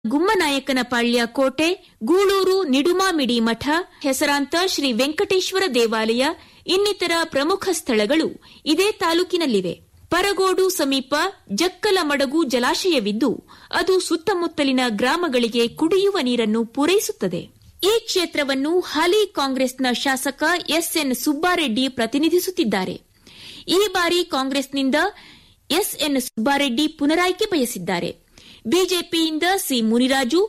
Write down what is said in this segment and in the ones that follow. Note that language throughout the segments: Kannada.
ಗುಮ್ಮನಾಯಕನಪಾಳ್ಯ ಕೋಟೆ ಗೂಳೂರು ನಿಡುಮಾಮಿಡಿ ಮಠ ಹೆಸರಾಂತ ಶ್ರೀ ವೆಂಕಟೇಶ್ವರ ದೇವಾಲಯ ಇನ್ನಿತರ ಪ್ರಮುಖ ಸ್ಥಳಗಳು ಇದೇ ತಾಲೂಕಿನಲ್ಲಿವೆ ಪರಗೋಡು ಸಮೀಪ ಜಕ್ಕಲಮಡಗು ಜಲಾಶಯವಿದ್ದು ಅದು ಸುತ್ತಮುತ್ತಲಿನ ಗ್ರಾಮಗಳಿಗೆ ಕುಡಿಯುವ ನೀರನ್ನು ಪೂರೈಸುತ್ತದೆ ಈ ಕ್ಷೇತ್ರವನ್ನು ಹಾಲಿ ಕಾಂಗ್ರೆಸ್ನ ಶಾಸಕ ಎಸ್ಎನ್ ಸುಬ್ಬಾರೆಡ್ಡಿ ಪ್ರತಿನಿಧಿಸುತ್ತಿದ್ದಾರೆ ಈ ಬಾರಿ ಕಾಂಗ್ರೆಸ್ನಿಂದ ಎಸ್ಎನ್ ಸುಬ್ಬಾರೆಡ್ಡಿ ಪುನರಾಯ್ಕೆ ಬಯಸಿದ್ದಾರೆ ಬಿಜೆಪಿಯಿಂದ ಸಿ ಮುನಿರಾಜು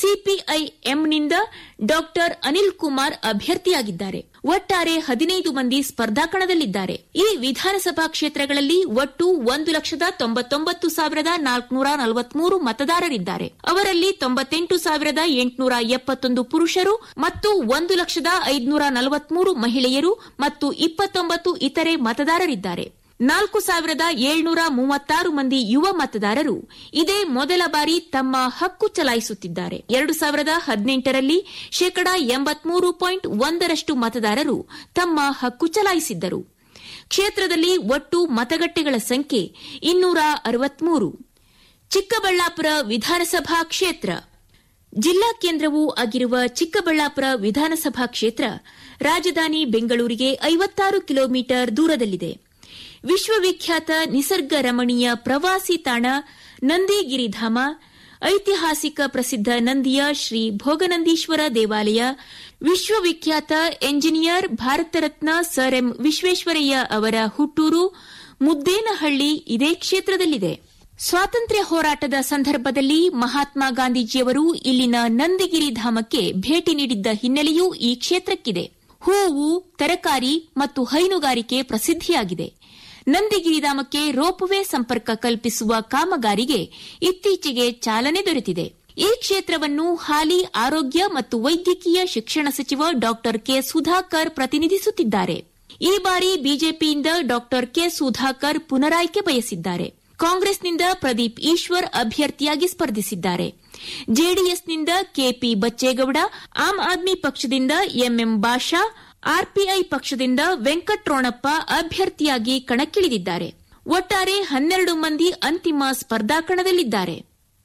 ಸಿಪಿಐಎಂನಿಂದ ಡಾಕ್ಟರ್ ಅನಿಲ್ ಕುಮಾರ್ ಅಭ್ಯರ್ಥಿಯಾಗಿದ್ದಾರೆ ಒಟ್ಟಾರೆ ಹದಿನೈದು ಮಂದಿ ಸ್ಪರ್ಧಾಕಣದಲ್ಲಿದ್ದಾರೆ ಈ ವಿಧಾನಸಭಾ ಕ್ಷೇತ್ರಗಳಲ್ಲಿ ಒಟ್ಟು ಒಂದು ಲಕ್ಷದ ತೊಂಬತ್ತೊಂಬತ್ತು ಸಾವಿರದ ನಾಲ್ಕುನೂರ ನಲವತ್ಮೂರು ಮತದಾರರಿದ್ದಾರೆ ಅವರಲ್ಲಿ ತೊಂಬತ್ತೆಂಟು ಸಾವಿರದ ಎಂಟುನೂರ ಎಪ್ಪತ್ತೊಂದು ಪುರುಷರು ಮತ್ತು ಒಂದು ಲಕ್ಷದ ಐದುನೂರ ನಲವತ್ಮೂರು ಮಹಿಳೆಯರು ಮತ್ತು ಇಪ್ಪತ್ತೊಂಬತ್ತು ಇತರೆ ಮತದಾರರಿದ್ದಾರೆ ನಾಲ್ಕು ಸಾವಿರದ ಏಳ್ನೂರ ಮೂವತ್ತಾರು ಮಂದಿ ಯುವ ಮತದಾರರು ಇದೇ ಮೊದಲ ಬಾರಿ ತಮ್ಮ ಹಕ್ಕು ಚಲಾಯಿಸುತ್ತಿದ್ದಾರೆ ಎರಡು ಸಾವಿರದ ಹದಿನೆಂಟರಲ್ಲಿ ಶೇಕಡಾ ಎಂಬತ್ಮೂರು ಪಾಯಿಂಟ್ ಒಂದರಷ್ಟು ಮತದಾರರು ತಮ್ಮ ಹಕ್ಕು ಚಲಾಯಿಸಿದ್ದರು ಕ್ಷೇತ್ರದಲ್ಲಿ ಒಟ್ಟು ಮತಗಟ್ಟೆಗಳ ಸಂಖ್ಯೆ ಇನ್ನೂರ ಅರವತ್ಮೂರು ಚಿಕ್ಕಬಳ್ಳಾಪುರ ವಿಧಾನಸಭಾ ಕ್ಷೇತ್ರ ಜಿಲ್ಲಾ ಕೇಂದ್ರವೂ ಆಗಿರುವ ಚಿಕ್ಕಬಳ್ಳಾಪುರ ವಿಧಾನಸಭಾ ಕ್ಷೇತ್ರ ರಾಜಧಾನಿ ಬೆಂಗಳೂರಿಗೆ ಐವತ್ತಾರು ಕಿಲೋಮೀಟರ್ ದೂರದಲ್ಲಿದೆ ವಿಶ್ವವಿಖ್ಯಾತ ನಿಸರ್ಗ ರಮಣೀಯ ಪ್ರವಾಸಿ ತಾಣ ನಂದಿಗಿರಿಧಾಮ ಐತಿಹಾಸಿಕ ಪ್ರಸಿದ್ಧ ನಂದಿಯ ಶ್ರೀ ಭೋಗನಂದೀಶ್ವರ ದೇವಾಲಯ ವಿಶ್ವವಿಖ್ಯಾತ engineer Bharat Ratna sir M Visvesvaraya ಅವರ ಹುಟ್ಟೂರು ಮುದ್ದೇನಹಳ್ಳಿ ಇದೇ ಕ್ಷೇತ್ರದಲ್ಲಿದೆ ಸ್ವಾತಂತ್ರ್ಯ ಹೋರಾಟದ ಸಂದರ್ಭದಲ್ಲಿ ಮಹಾತ್ಮ ಗಾಂಧೀಜಿಯವರು ಇಲ್ಲಿನ ನಂದಿಗಿರಿ ಧಾಮಕ್ಕೆ ಭೇಟಿ ನೀಡಿದ್ದ ಹಿನ್ನೆಲೆಯೂ ಈ ಕ್ಷೇತ್ರಕ್ಕಿದೆ ಹೂವು ತರಕಾರಿ ಮತ್ತು ಹೈನುಗಾರಿಕೆ ಪ್ರಸಿದ್ಧಿಯಾಗಿದೆ ನಂದಿಗಿರಿಧಾಮಕ್ಕೆ ರೋಪ್ವೇ ಸಂಪರ್ಕ ಕಲ್ಪಿಸುವ ಕಾಮಗಾರಿಗೆ ಇತ್ತೀಚೆಗೆ ಚಾಲನೆ ದೊರೆತಿದೆ ಈ ಕ್ಷೇತ್ರವನ್ನು ಹಾಲಿ ಆರೋಗ್ಯ ಮತ್ತು ವೈದ್ಯಕೀಯ ಶಿಕ್ಷಣ ಸಚಿವ ಡಾ ಕೆ ಸುಧಾಕರ್ ಪ್ರತಿನಿಧಿಸುತ್ತಿದ್ದಾರೆ ಈ ಬಾರಿ ಬಿಜೆಪಿಯಿಂದ ಡಾ ಕೆ ಸುಧಾಕರ್ ಪುನರಾಯ್ಕೆ ಬಯಸಿದ್ದಾರೆ ಕಾಂಗ್ರೆಸ್ನಿಂದ ಪ್ರದೀಪ್ ಈಶ್ವರ್ ಅಭ್ಯರ್ಥಿಯಾಗಿ ಸ್ಪರ್ಧಿಸಿದ್ದಾರೆ ಜೆಡಿಎಸ್ನಿಂದ ಕೆಪಿ ಬಚ್ಚೇಗೌಡ ಆಮ್ ಆದ್ಮಿ ಪಕ್ಷದಿಂದ ಎಂಎಂ ಬಾಷಾ ಆರ್ಪಿಐ ಪಕ್ಷದಿಂದ ವೆಂಕಟ್ರೋಣಪ್ಪ ಅಭ್ಯರ್ಥಿಯಾಗಿ ಕಣಕ್ಕಿಳಿದಿದ್ದಾರೆ ಒಟ್ಟಾರೆ ಹನ್ನೆರಡು ಮಂದಿ ಅಂತಿಮ ಸ್ಪರ್ಧಾಕಣದಲ್ಲಿದ್ದಾರೆ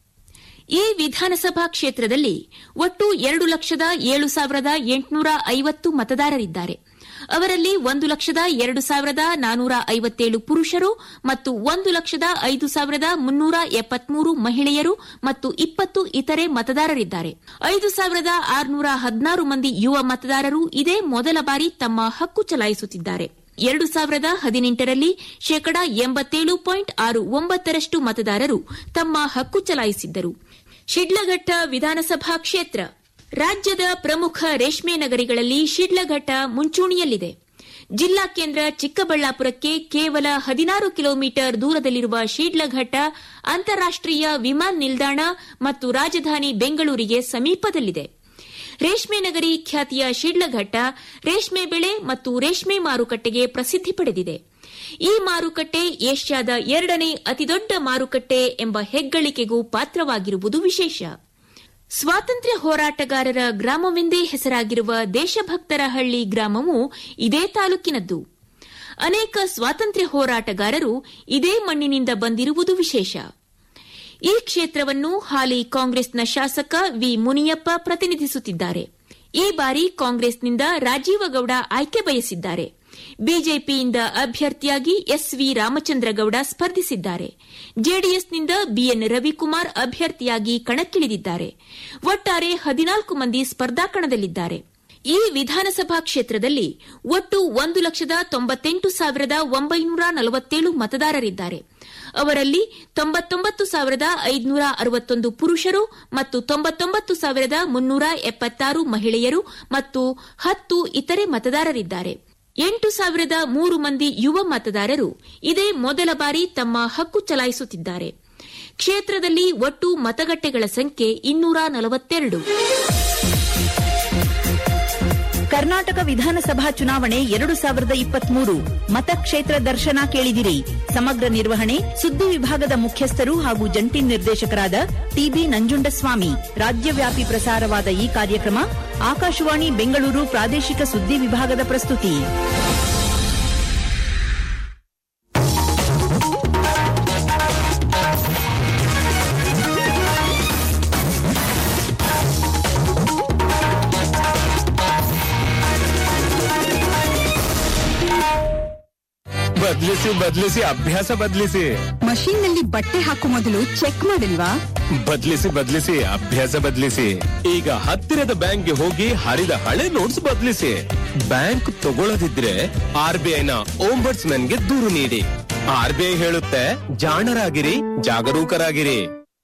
ಈ ವಿಧಾನಸಭಾ ಕ್ಷೇತ್ರದಲ್ಲಿ ಒಟ್ಟು ಎರಡು ಲಕ್ಷದ ಏಳು ಸಾವಿರದ ಎಂಟುನೂರ ಐವತ್ತು ಮತದಾರರಿದ್ದಾರೆ ಅವರಲ್ಲಿ ಒಂದು ಲಕ್ಷದ ಎರಡು ಸಾವಿರದ ನಾನೂರ ಐವತ್ತೇಳು ಪುರುಷರು ಮತ್ತು ಒಂದು ಲಕ್ಷದ ಐದು ಸಾವಿರದ ಮುನ್ನೂರ ಎಪ್ಪತ್ಮೂರು ಮಹಿಳೆಯರು ಮತ್ತು ಇಪ್ಪತ್ತು ಇತರೆ ಮತದಾರರಿದ್ದಾರೆ ಐದು ಸಾವಿರದ ಆರುನೂರ ಹದಿನಾರು ಮಂದಿ ಯುವ ಮತದಾರರು ಇದೇ ಮೊದಲ ಬಾರಿ ತಮ್ಮ ಹಕ್ಕು ಚಲಾಯಿಸುತ್ತಿದ್ದಾರೆ ಎರಡು ಸಾವಿರದ ಹದಿನೆಂಟರಲ್ಲಿ ಶೇಕಡಾ ಎಂಬತ್ತೇಳು ಪಾಯಿಂಟ್ ಆರು ಒಂಬತ್ತರಷ್ಟು ಮತದಾರರು ತಮ್ಮ ಹಕ್ಕು ಚಲಾಯಿಸಿದ್ದರು ಶಿಡ್ಲಘಟ್ಟ ವಿಧಾನಸಭಾ ಕ್ಷೇತ್ರ ರಾಜ್ಯದ ಪ್ರಮುಖ ರೇಷ್ಮೆ ನಗರಿಗಳಲ್ಲಿ ಶಿಡ್ಲಘಟ್ಟ ಮುಂಚೂಣಿಯಲ್ಲಿದೆ ಜಿಲ್ಲಾ ಕೇಂದ್ರ ಚಿಕ್ಕಬಳ್ಳಾಪುರಕ್ಕೆ ಕೇವಲ ಹದಿನಾರು ಕಿಲೋಮೀಟರ್ ದೂರದಲ್ಲಿರುವ ಶಿಡ್ಲಘಟ್ಟ ಅಂತಾರಾಷ್ಟೀಯ ವಿಮಾನ ನಿಲ್ದಾಣ ಮತ್ತು ರಾಜಧಾನಿ ಬೆಂಗಳೂರಿಗೆ ಸಮೀಪದಲ್ಲಿದೆ ರೇಷ್ಮೆ ನಗರಿ ಖ್ಯಾತಿಯ ಶಿಡ್ಲಘಟ್ಟ ರೇಷ್ಮೆ ಬೆಳೆ ಮತ್ತು ರೇಷ್ಮೆ ಮಾರುಕಟ್ಟೆಗೆ ಪ್ರಸಿದ್ಧಿ ಪಡೆದಿದೆ ಈ ಮಾರುಕಟ್ಟೆ ಏಷ್ಯಾದ ಎರಡನೇ ಅತಿದೊಡ್ಡ ಮಾರುಕಟ್ಟೆ ಎಂಬ ಹೆಗ್ಗಳಿಕೆಗೂ ಪಾತ್ರವಾಗಿರುವುದು ವಿಶೇಷ ಸ್ವಾತಂತ್ರ್ಯ ಹೋರಾಟಗಾರರ ಗ್ರಾಮವೆಂದೇ ಹೆಸರಾಗಿರುವ ದೇಶಭಕ್ತರ ಹಳ್ಳಿ ಗ್ರಾಮವು ಇದೇ ತಾಲೂಕಿನದ್ದು ಅನೇಕ ಸ್ವಾತಂತ್ರ್ಯ ಹೋರಾಟಗಾರರು ಇದೇ ಮಣ್ಣಿನಿಂದ ಬಂದಿರುವುದು ವಿಶೇಷ ಈ ಕ್ಷೇತ್ರವನ್ನು ಹಾಲಿ ಕಾಂಗ್ರೆಸ್ನ ಶಾಸಕ ವಿ ಮುನಿಯಪ್ಪ ಪ್ರತಿನಿಧಿಸುತ್ತಿದ್ದಾರೆ ಈ ಬಾರಿ ಕಾಂಗ್ರೆಸ್ನಿಂದ ರಾಜೀವಗೌಡ ಆಯ್ಕೆ ಬಯಸಿದ್ದಾರೆ ಬಿಜೆಪಿಯಿಂದ ಅಭ್ಯರ್ಥಿಯಾಗಿ ಎಸ್ವಿ ರಾಮಚಂದ್ರಗೌಡ ಸ್ಪರ್ಧಿಸಿದ್ದಾರೆ ಜೆಡಿಎಸ್ನಿಂದ ಬಿಎನ್ ರವಿಕುಮಾರ್ ಅಭ್ಯರ್ಥಿಯಾಗಿ ಕಣಕ್ಕಿಳಿದಿದ್ದಾರೆ ಒಟ್ಟಾರೆ ಹದಿನಾಲ್ಕು ಮಂದಿ ಸ್ಪರ್ಧಾಕಣದಲ್ಲಿದ್ದಾರೆ ಈ ವಿಧಾನಸಭಾ ಕ್ಷೇತ್ರದಲ್ಲಿ ಒಟ್ಟು ಒಂದು ಲಕ್ಷದ ತೊಂಬತ್ತೆಂಟು ಸಾವಿರದ ಒಂಬೈನೂರ ನಲವತ್ತೇಳು ಮತದಾರರಿದ್ದಾರೆ ಅವರಲ್ಲಿ ತೊಂಬತ್ತೊಂಬತ್ತು ಸಾವಿರದ ಐದುನೂರ ಅರವತ್ತೊಂದು ಪುರುಷರು ಮತ್ತು ತೊಂಬತ್ತೊಂಬತ್ತು ಸಾವಿರದ ಮುನ್ನೂರ ಎಪ್ಪತ್ತಾರು ಮಹಿಳೆಯರು ಮತ್ತು ಹತ್ತು ಇತರೆ ಮತದಾರರಿದ್ದಾರೆ ಎಂಟು ಸಾವಿರದ ಮೂರು ಮಂದಿ ಯುವ ಮತದಾರರು ಇದೇ ಮೊದಲ ಬಾರಿ ತಮ್ಮ ಹಕ್ಕು ಚಲಾಯಿಸುತ್ತಿದ್ದಾರೆ ಕ್ಷೇತ್ರದಲ್ಲಿ ಒಟ್ಟು ಮತಗಟ್ಟೆಗಳ ಸಂಖ್ಯೆ ಇನ್ನೂರ ನಲವತ್ತೆರಡು ಕರ್ನಾಟಕ ವಿಧಾನಸಭಾ ಚುನಾವಣೆ ಎರಡು ಸಾವಿರದ ಇಪ್ಪತ್ಮೂರು ಮತಕ್ಷೇತ್ರ ದರ್ಶನ ಕೇಳಿದಿರಿ ಸಮಗ್ರ ನಿರ್ವಹಣೆ ಸುದ್ದಿ ವಿಭಾಗದ ಮುಖ್ಯಸ್ಥರು ಹಾಗೂ ಜಂಟಿ ನಿರ್ದೇಶಕರಾದ ಟಿಬಿ ನಂಜುಂಡಸ್ವಾಮಿ ರಾಜ್ಯವ್ಯಾಪಿ ಪ್ರಸಾರವಾದ ಈ ಕಾರ್ಯಕ್ರಮ ಆಕಾಶವಾಣಿ ಬೆಂಗಳೂರು ಪ್ರಾದೇಶಿಕ ಸುದ್ದಿ ವಿಭಾಗದ ಪ್ರಸ್ತುತಿ ಬದಲಿಸಿ ಬದಲಿಸಿ ಅಭ್ಯಾಸ ಬದಲಿಸಿ ಮಷೀನ್ ನಲ್ಲಿ ಬಟ್ಟೆ ಹಾಕೋ ಮೊದಲು ಚೆಕ್ ಮಾಡಿಲ್ವಾ ಬದಲಿಸಿ ಬದಲಿಸಿ ಅಭ್ಯಾಸ ಬದಲಿಸಿ ಈಗ ಹತ್ತಿರದ ಬ್ಯಾಂಕ್ಗೆ ಹೋಗಿ ಹರಿದ ಹಳೆ ನೋಟ್ಸ್ ಬದಲಿಸಿ ಬ್ಯಾಂಕ್ ತಗೊಳ್ಳದಿದ್ರೆ ಆರ್ ಬಿ ಐನ ಓಂಬರ್ಟ್ಸ್ ಗೆ ದೂರು ನೀಡಿ ಆರ್ ಬಿ ಐ ಹೇಳುತ್ತೆ ಜಾಣರಾಗಿರಿ ಜಾಗರೂಕರಾಗಿರಿ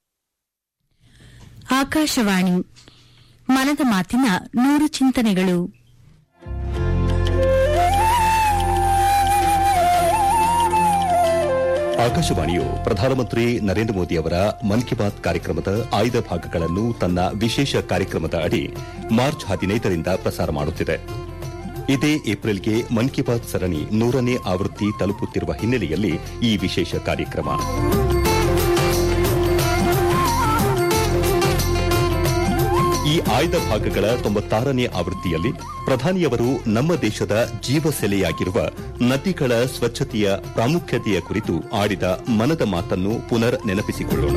ಆಕಾಶವಾಣಿ ಮನದ ಮಾತಿನ ನೂರು ಚಿಂತನೆಗಳು ಆಕಾಶವಾಣಿಯು ಪ್ರಧಾನಮಂತ್ರಿ ನರೇಂದ್ರ ಮೋದಿ ಅವರ ಮನ್ ಕಿ ಬಾತ್ ಕಾರ್ಯಕ್ರಮದ ಆಯ್ದ ಭಾಗಗಳನ್ನು ತನ್ನ ವಿಶೇಷ ಕಾರ್ಯಕ್ರಮದ ಅಡಿ ಮಾರ್ಚ್ ಹದಿನೈದರಿಂದ ಪ್ರಸಾರ ಮಾಡುತ್ತಿದೆ ಇದೇ ಏಪ್ರಿಲ್ಗೆ ಮನ್ ಕಿ ಬಾತ್ ಸರಣಿ ನೂರನೇ ಆವೃತ್ತಿ ತಲುಪುತ್ತಿರುವ ಹಿನ್ನೆಲೆಯಲ್ಲಿ ಈ ವಿಶೇಷ ಕಾರ್ಯಕ್ರಮ ಈ ಆಯ್ದ ಭಾಗಗಳ ತೊಂಬತ್ತಾರನೇ ಆವೃತ್ತಿಯಲ್ಲಿ ಪ್ರಧಾನಿಯವರು ನಮ್ಮ ದೇಶದ ಜೀವಸೆಲೆಯಾಗಿರುವ ನದಿಗಳ ಸ್ವಚ್ಛತೆಯ ಪ್ರಾಮುಖ್ಯತೆಯ ಕುರಿತು ಆಡಿದ ಮನದ ಮಾತನ್ನು ಪುನರ್ ನೆನಪಿಸಿಕೊಳ್ಳೋಣ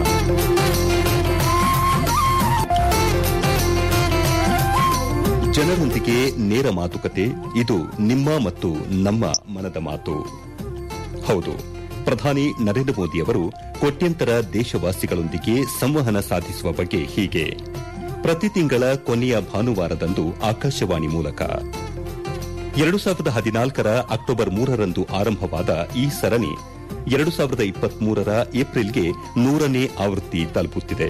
ಜನರೊಂದಿಗೆ ನೇರ ಮಾತುಕತೆ ಇದು ನಿಮ್ಮ ಮತ್ತು ನಮ್ಮ ಮನದ ಮಾತು ಹೌದು ಪ್ರಧಾನಿ ನರೇಂದ್ರ ಮೋದಿಯವರು ಕೋಟ್ಯಂತರ ದೇಶವಾಸಿಗಳೊಂದಿಗೆ ಸಂವಹನ ಸಾಧಿಸುವ ಬಗ್ಗೆ ಹೀಗೆ ಪ್ರತಿ ತಿಂಗಳ ಕೊನೆಯ ಭಾನುವಾರದಂದು ಆಕಾಶವಾಣಿ ಮೂಲಕ ಎರಡು ಸಾವಿರದ ಹದಿನಾಲ್ಕರ ಅಕ್ಟೋಬರ್ ಮೂರರಂದು ಆರಂಭವಾದ ಈ ಸರಣಿ ಎರಡು ಸಾವಿರದ ಇಪ್ಪತ್ಮೂರರ ಏಪ್ರಿಲ್ಗೆ ನೂರನೇ ಆವೃತ್ತಿ ತಲುಪುತ್ತಿದೆ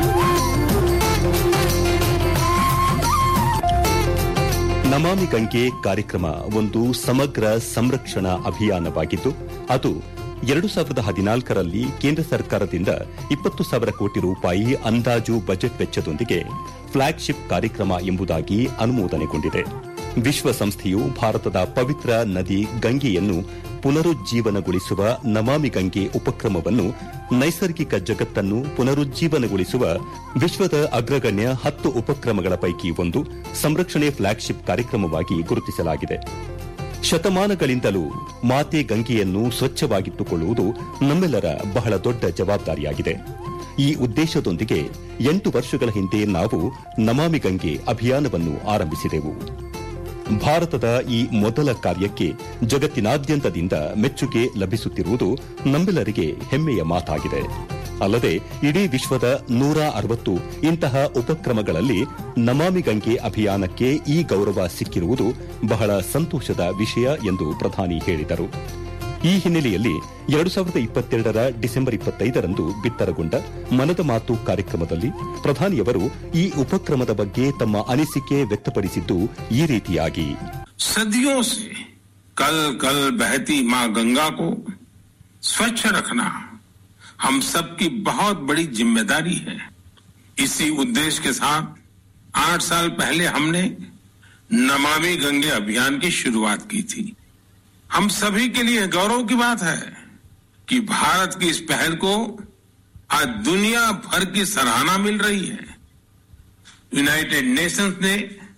ನಮಾಮಿ ಗಂಗೆ ಕಾರ್ಯಕ್ರಮ ಒಂದು ಸಮಗ್ರ ಸಂರಕ್ಷಣಾ ಅಭಿಯಾನವಾಗಿದ್ದು ಅದು ಎರಡು ಸಾವಿರದ ಹದಿನಾಲ್ಕರಲ್ಲಿ ಕೇಂದ್ರ ಸರ್ಕಾರದಿಂದ ಇಪ್ಪತ್ತು ಸಾವಿರ ಕೋಟಿ ರೂಪಾಯಿ ಅಂದಾಜು ಬಜೆಟ್ ವೆಚ್ಚದೊಂದಿಗೆ ಫ್ಲಾಗ್ಶಿಪ್ ಕಾರ್ಯಕ್ರಮ ಎಂಬುದಾಗಿ ಅನುಮೋದನೆಗೊಂಡಿದೆ ವಿಶ್ವಸಂಸ್ಥೆಯು ಭಾರತದ ಪವಿತ್ರ ನದಿ ಗಂಗೆಯನ್ನು ಪುನರುಜ್ಜೀವನಗೊಳಿಸುವ ನಮಾಮಿ ಗಂಗೆ ಉಪಕ್ರಮವನ್ನು ನೈಸರ್ಗಿಕ ಜಗತ್ತನ್ನು ಪುನರುಜ್ಜೀವನಗೊಳಿಸುವ ವಿಶ್ವದ ಅಗ್ರಗಣ್ಯ ಹತ್ತು ಉಪಕ್ರಮಗಳ ಪೈಕಿ ಒಂದು ಸಂರಕ್ಷಣೆ ಫ್ಲಾಗ್ಶಿಪ್ ಕಾರ್ಯಕ್ರಮವಾಗಿ ಗುರುತಿಸಲಾಗಿದೆ ಶತಮಾನಗಳಿಂದಲೂ ಮಾತೆ ಗಂಗೆಯನ್ನು ಸ್ವಚ್ಛವಾಗಿಟ್ಟುಕೊಳ್ಳುವುದು ನಮ್ಮೆಲ್ಲರ ಬಹಳ ದೊಡ್ಡ ಜವಾಬ್ದಾರಿಯಾಗಿದೆ ಈ ಉದ್ದೇಶದೊಂದಿಗೆ ಎಂಟು ವರ್ಷಗಳ ಹಿಂದೆ ನಾವು ನಮಾಮಿ ಗಂಗೆ ಅಭಿಯಾನವನ್ನು ಆರಂಭಿಸಿದೆವು ಭಾರತದ ಈ ಮೊದಲ ಕಾರ್ಯಕ್ಕೆ ಜಗತ್ತಿನಾದ್ಯಂತದಿಂದ ಮೆಚ್ಚುಗೆ ಲಭಿಸುತ್ತಿರುವುದು ನಮ್ಮೆಲ್ಲರಿಗೆ ಹೆಮ್ಮೆಯ ಮಾತಾಗಿದೆ ಅಲ್ಲದೆ ಇಡೀ ವಿಶ್ವದ ನೂರ ಅರವತ್ತು ಇಂತಹ ಉಪಕ್ರಮಗಳಲ್ಲಿ ನಮಾಮಿ ಗಂಗೆ ಅಭಿಯಾನಕ್ಕೆ ಈ ಗೌರವ ಸಿಕ್ಕಿರುವುದು ಬಹಳ ಸಂತೋಷದ ವಿಷಯ ಎಂದು ಪ್ರಧಾನಿ ಹೇಳಿದರು ಈ ಹಿನ್ನೆಲೆಯಲ್ಲಿ ಎರಡು ಸಾವಿರದ ಇಪ್ಪತ್ತೆರಡರ ಡಿಸೆಂಬರ್ ಇಪ್ಪತ್ತೈದರಂದು ಬಿತ್ತರಗೊಂಡ ಮನದ ಮಾತು ಕಾರ್ಯಕ್ರಮದಲ್ಲಿ ಪ್ರಧಾನಿಯವರು ಈ ಉಪಕ್ರಮದ ಬಗ್ಗೆ ತಮ್ಮ ಅನಿಸಿಕೆ ವ್ಯಕ್ತಪಡಿಸಿದ್ದು ಈ ರೀತಿಯಾಗಿ सदियों से कल कल बहती मां गंगा को स्वच्छ रखना हम सबकी बहुत बड़ी जिम्मेदारी है इसी उद्देश्य के साथ आठ साल पहले हमने नमामि गंगे अभियान की शुरुआत की थी हम सभी के लिए गौरव की बात है कि भारत की इस पहल को आज दुनिया भर की सराहना मिल रही है यूनाइटेड नेशंस ने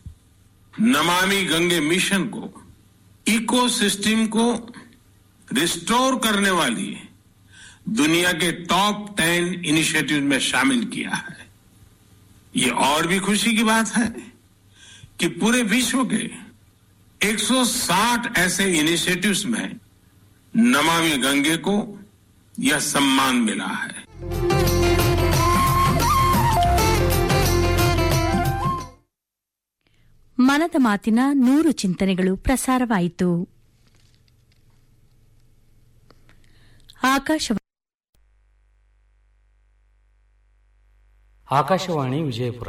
नमामि गंगे मिशन को इकोसिस्टम को रिस्टोर करने वाली दुनिया के टॉप टेन इनिशिएटिव में शामिल किया है ये और भी खुशी की बात है कि पूरे विश्व के 160 ऐसे इनिशिएटिव्स में नमामि गंगे को यह सम्मान मिला है ಮನದ ಮಾತಿನ ನೂರು ಚಿಂತನೆಗಳು ಪ್ರಸಾರವಾಯಿತು ಆಕಾಶವಾಣಿ ಆಕಾಶವಾಣಿ ವಿಜಯಪುರ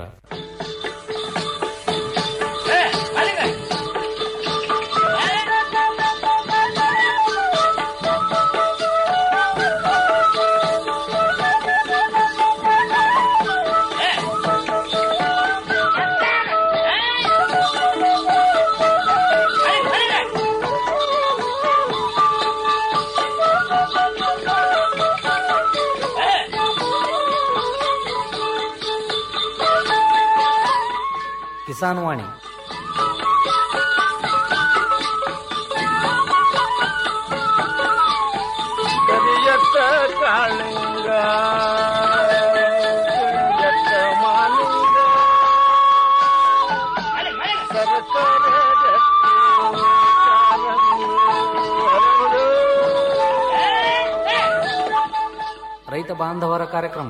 ಕಿಸಾನ್ ವಾಣಿ ಕರಿಯತ್ತ ಕಾಳಿಂಗ ಕರಿಯತ್ತ ಮಾಲಿಂಗ ಸರಸರ ರಕ್ತಿ ಕಾರಂಗಿ ಹರಡು. ಬಾಂಧವರ ಕಾರ್ಯಕ್ರಮ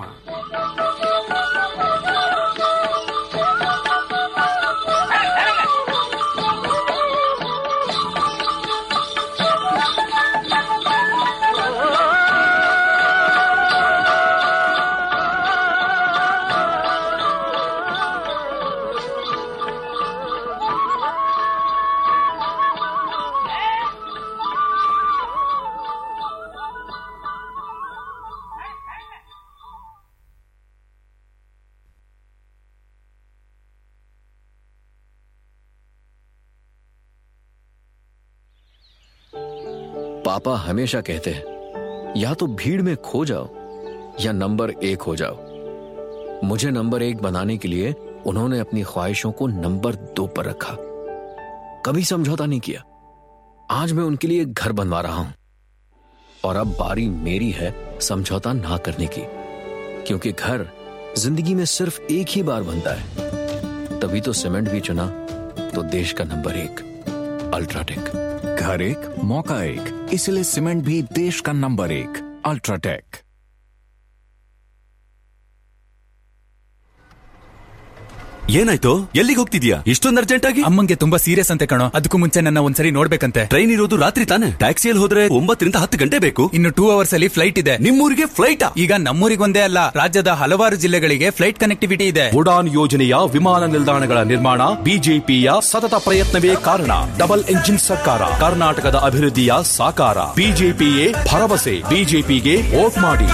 पापा हमेशा कहते हैं या तो भीड़ में खो जाओ या नंबर एक हो जाओ मुझे नंबर एक बनाने के लिए उन्होंने अपनी ख्वाहिशों को नंबर दो पर रखा कभी समझौता नहीं किया आज मैं उनके लिए घर बनवा रहा हूं और अब बारी मेरी है समझौता ना करने की क्योंकि घर जिंदगी में सिर्फ एक ही बार बनता है तभी तो सीमेंट भी चुना तो देश का नंबर एक अल्ट्राटेक घर एक मौका एक इसलिए सीमेंट भी देश का नंबर एक अल्ट्राटेक ಏನಾಯ್ತು ಎಲ್ಲಿಗೆ ಹೋಗ್ತಿದ್ಯಾ ಇಷ್ಟೊಂದು ಅರ್ಜೆಂಟ್ ಆಗಿ ಅಮ್ಮಂಗೆ ತುಂಬಾ ಸೀರಿಯಸ್ ಅಂತೆ ಕಣೋ ಅದಕ್ಕೂ ಮುಂಚೆ ನನ್ನ ಒಂದ್ಸರಿ ನೋಡ್ಬೇಕಂತೆ ಟ್ರೈನ್ ಇರೋದು ರಾತ್ರಿ ತಾನೆ ಟ್ಯಾಕ್ಸಿಯಲ್ಲಿ ಹೋದ್ರೆ ಒಂಬತ್ತರಿಂದ ಹತ್ತು ಗಂಟೆ ಬೇಕು ಇನ್ನು ಟೂ ಅವರ್ಸ್ ಅಲ್ಲಿ ಫ್ಲೈಟ್ ಇದೆ ನಿಮ್ಮೂರಿಗೆ ಫ್ಲೈಟ್ ಈಗ ನಮ್ಮೂರಿಗೊಂದೇ ಅಲ್ಲ ರಾಜ್ಯದ ಹಲವಾರು ಜಿಲ್ಲೆಗಳಿಗೆ ಫ್ಲೈಟ್ ಕನೆಕ್ಟಿವಿಟಿ ಇದೆ ಉಡಾನ್ ಯೋಜನೆಯ ವಿಮಾನ ನಿಲ್ದಾಣಗಳ ನಿರ್ಮಾಣ ಬಿಜೆಪಿಯ ಸತತ ಪ್ರಯತ್ನವೇ ಕಾರಣ ಡಬಲ್ ಎಂಜಿನ್ ಸರ್ಕಾರ ಕರ್ನಾಟಕದ ಅಭಿವೃದ್ಧಿಯ ಸಾಕಾರ ಬಿಜೆಪಿಯೇ ಭರವಸೆ ಬಿಜೆಪಿಗೆ ವೋಟ್ ಮಾಡಿ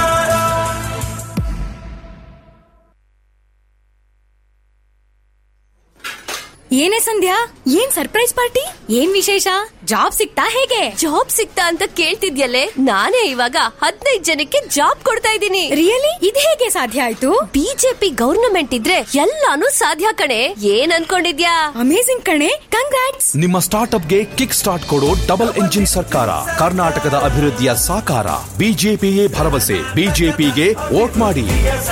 ಏನೇ ಸಂಧ್ಯಾ ಏನ್ ಸರ್ಪ್ರೈಸ್ ಪಾರ್ಟಿ ಏನ್ ವಿಶೇಷ ಜಾಬ್ ಸಿಗ್ತಾ ಹೇಗೆ ಜಾಬ್ ಸಿಗ್ತಾ ಅಂತ ಕೇಳ್ತಿದ್ಯಲ್ಲೇ ನಾನೇ ಇವಾಗ ಹದಿನೈದು ಜನಕ್ಕೆ ಜಾಬ್ ಕೊಡ್ತಾ ಇದ್ದೀನಿ ರಿಯಲಿ ಇದ್ ಹೇಗೆ ಸಾಧ್ಯ ಆಯ್ತು ಬಿಜೆಪಿ ಗವರ್ನಮೆಂಟ್ ಇದ್ರೆ ಎಲ್ಲಾನು ಸಾಧ್ಯ ಕಣೆ ಏನ್ ಅನ್ಕೊಂಡಿದ್ಯಾ ಅಮೇಸಿಂಗ್ ಕಣೆ ಕಂಗ್ರಾಟ್ಸ್ ನಿಮ್ಮ ಸ್ಟಾರ್ಟ್ಅಪ್ಗೆ ಕಿಕ್ ಸ್ಟಾರ್ಟ್ ಕೊಡೋ ಡಬಲ್ ಎಂಜಿನ್ ಸರ್ಕಾರ ಕರ್ನಾಟಕದ ಅಭಿವೃದ್ಧಿಯ ಸಾಕಾರ ಬಿಜೆಪಿಯೇ ಭರವಸೆ ಬಿಜೆಪಿಗೆ ವೋಟ್ ಮಾಡಿ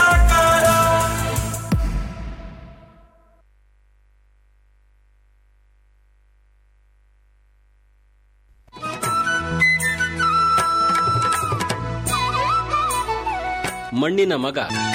ಮಣ್ಣಿನ ಮಗ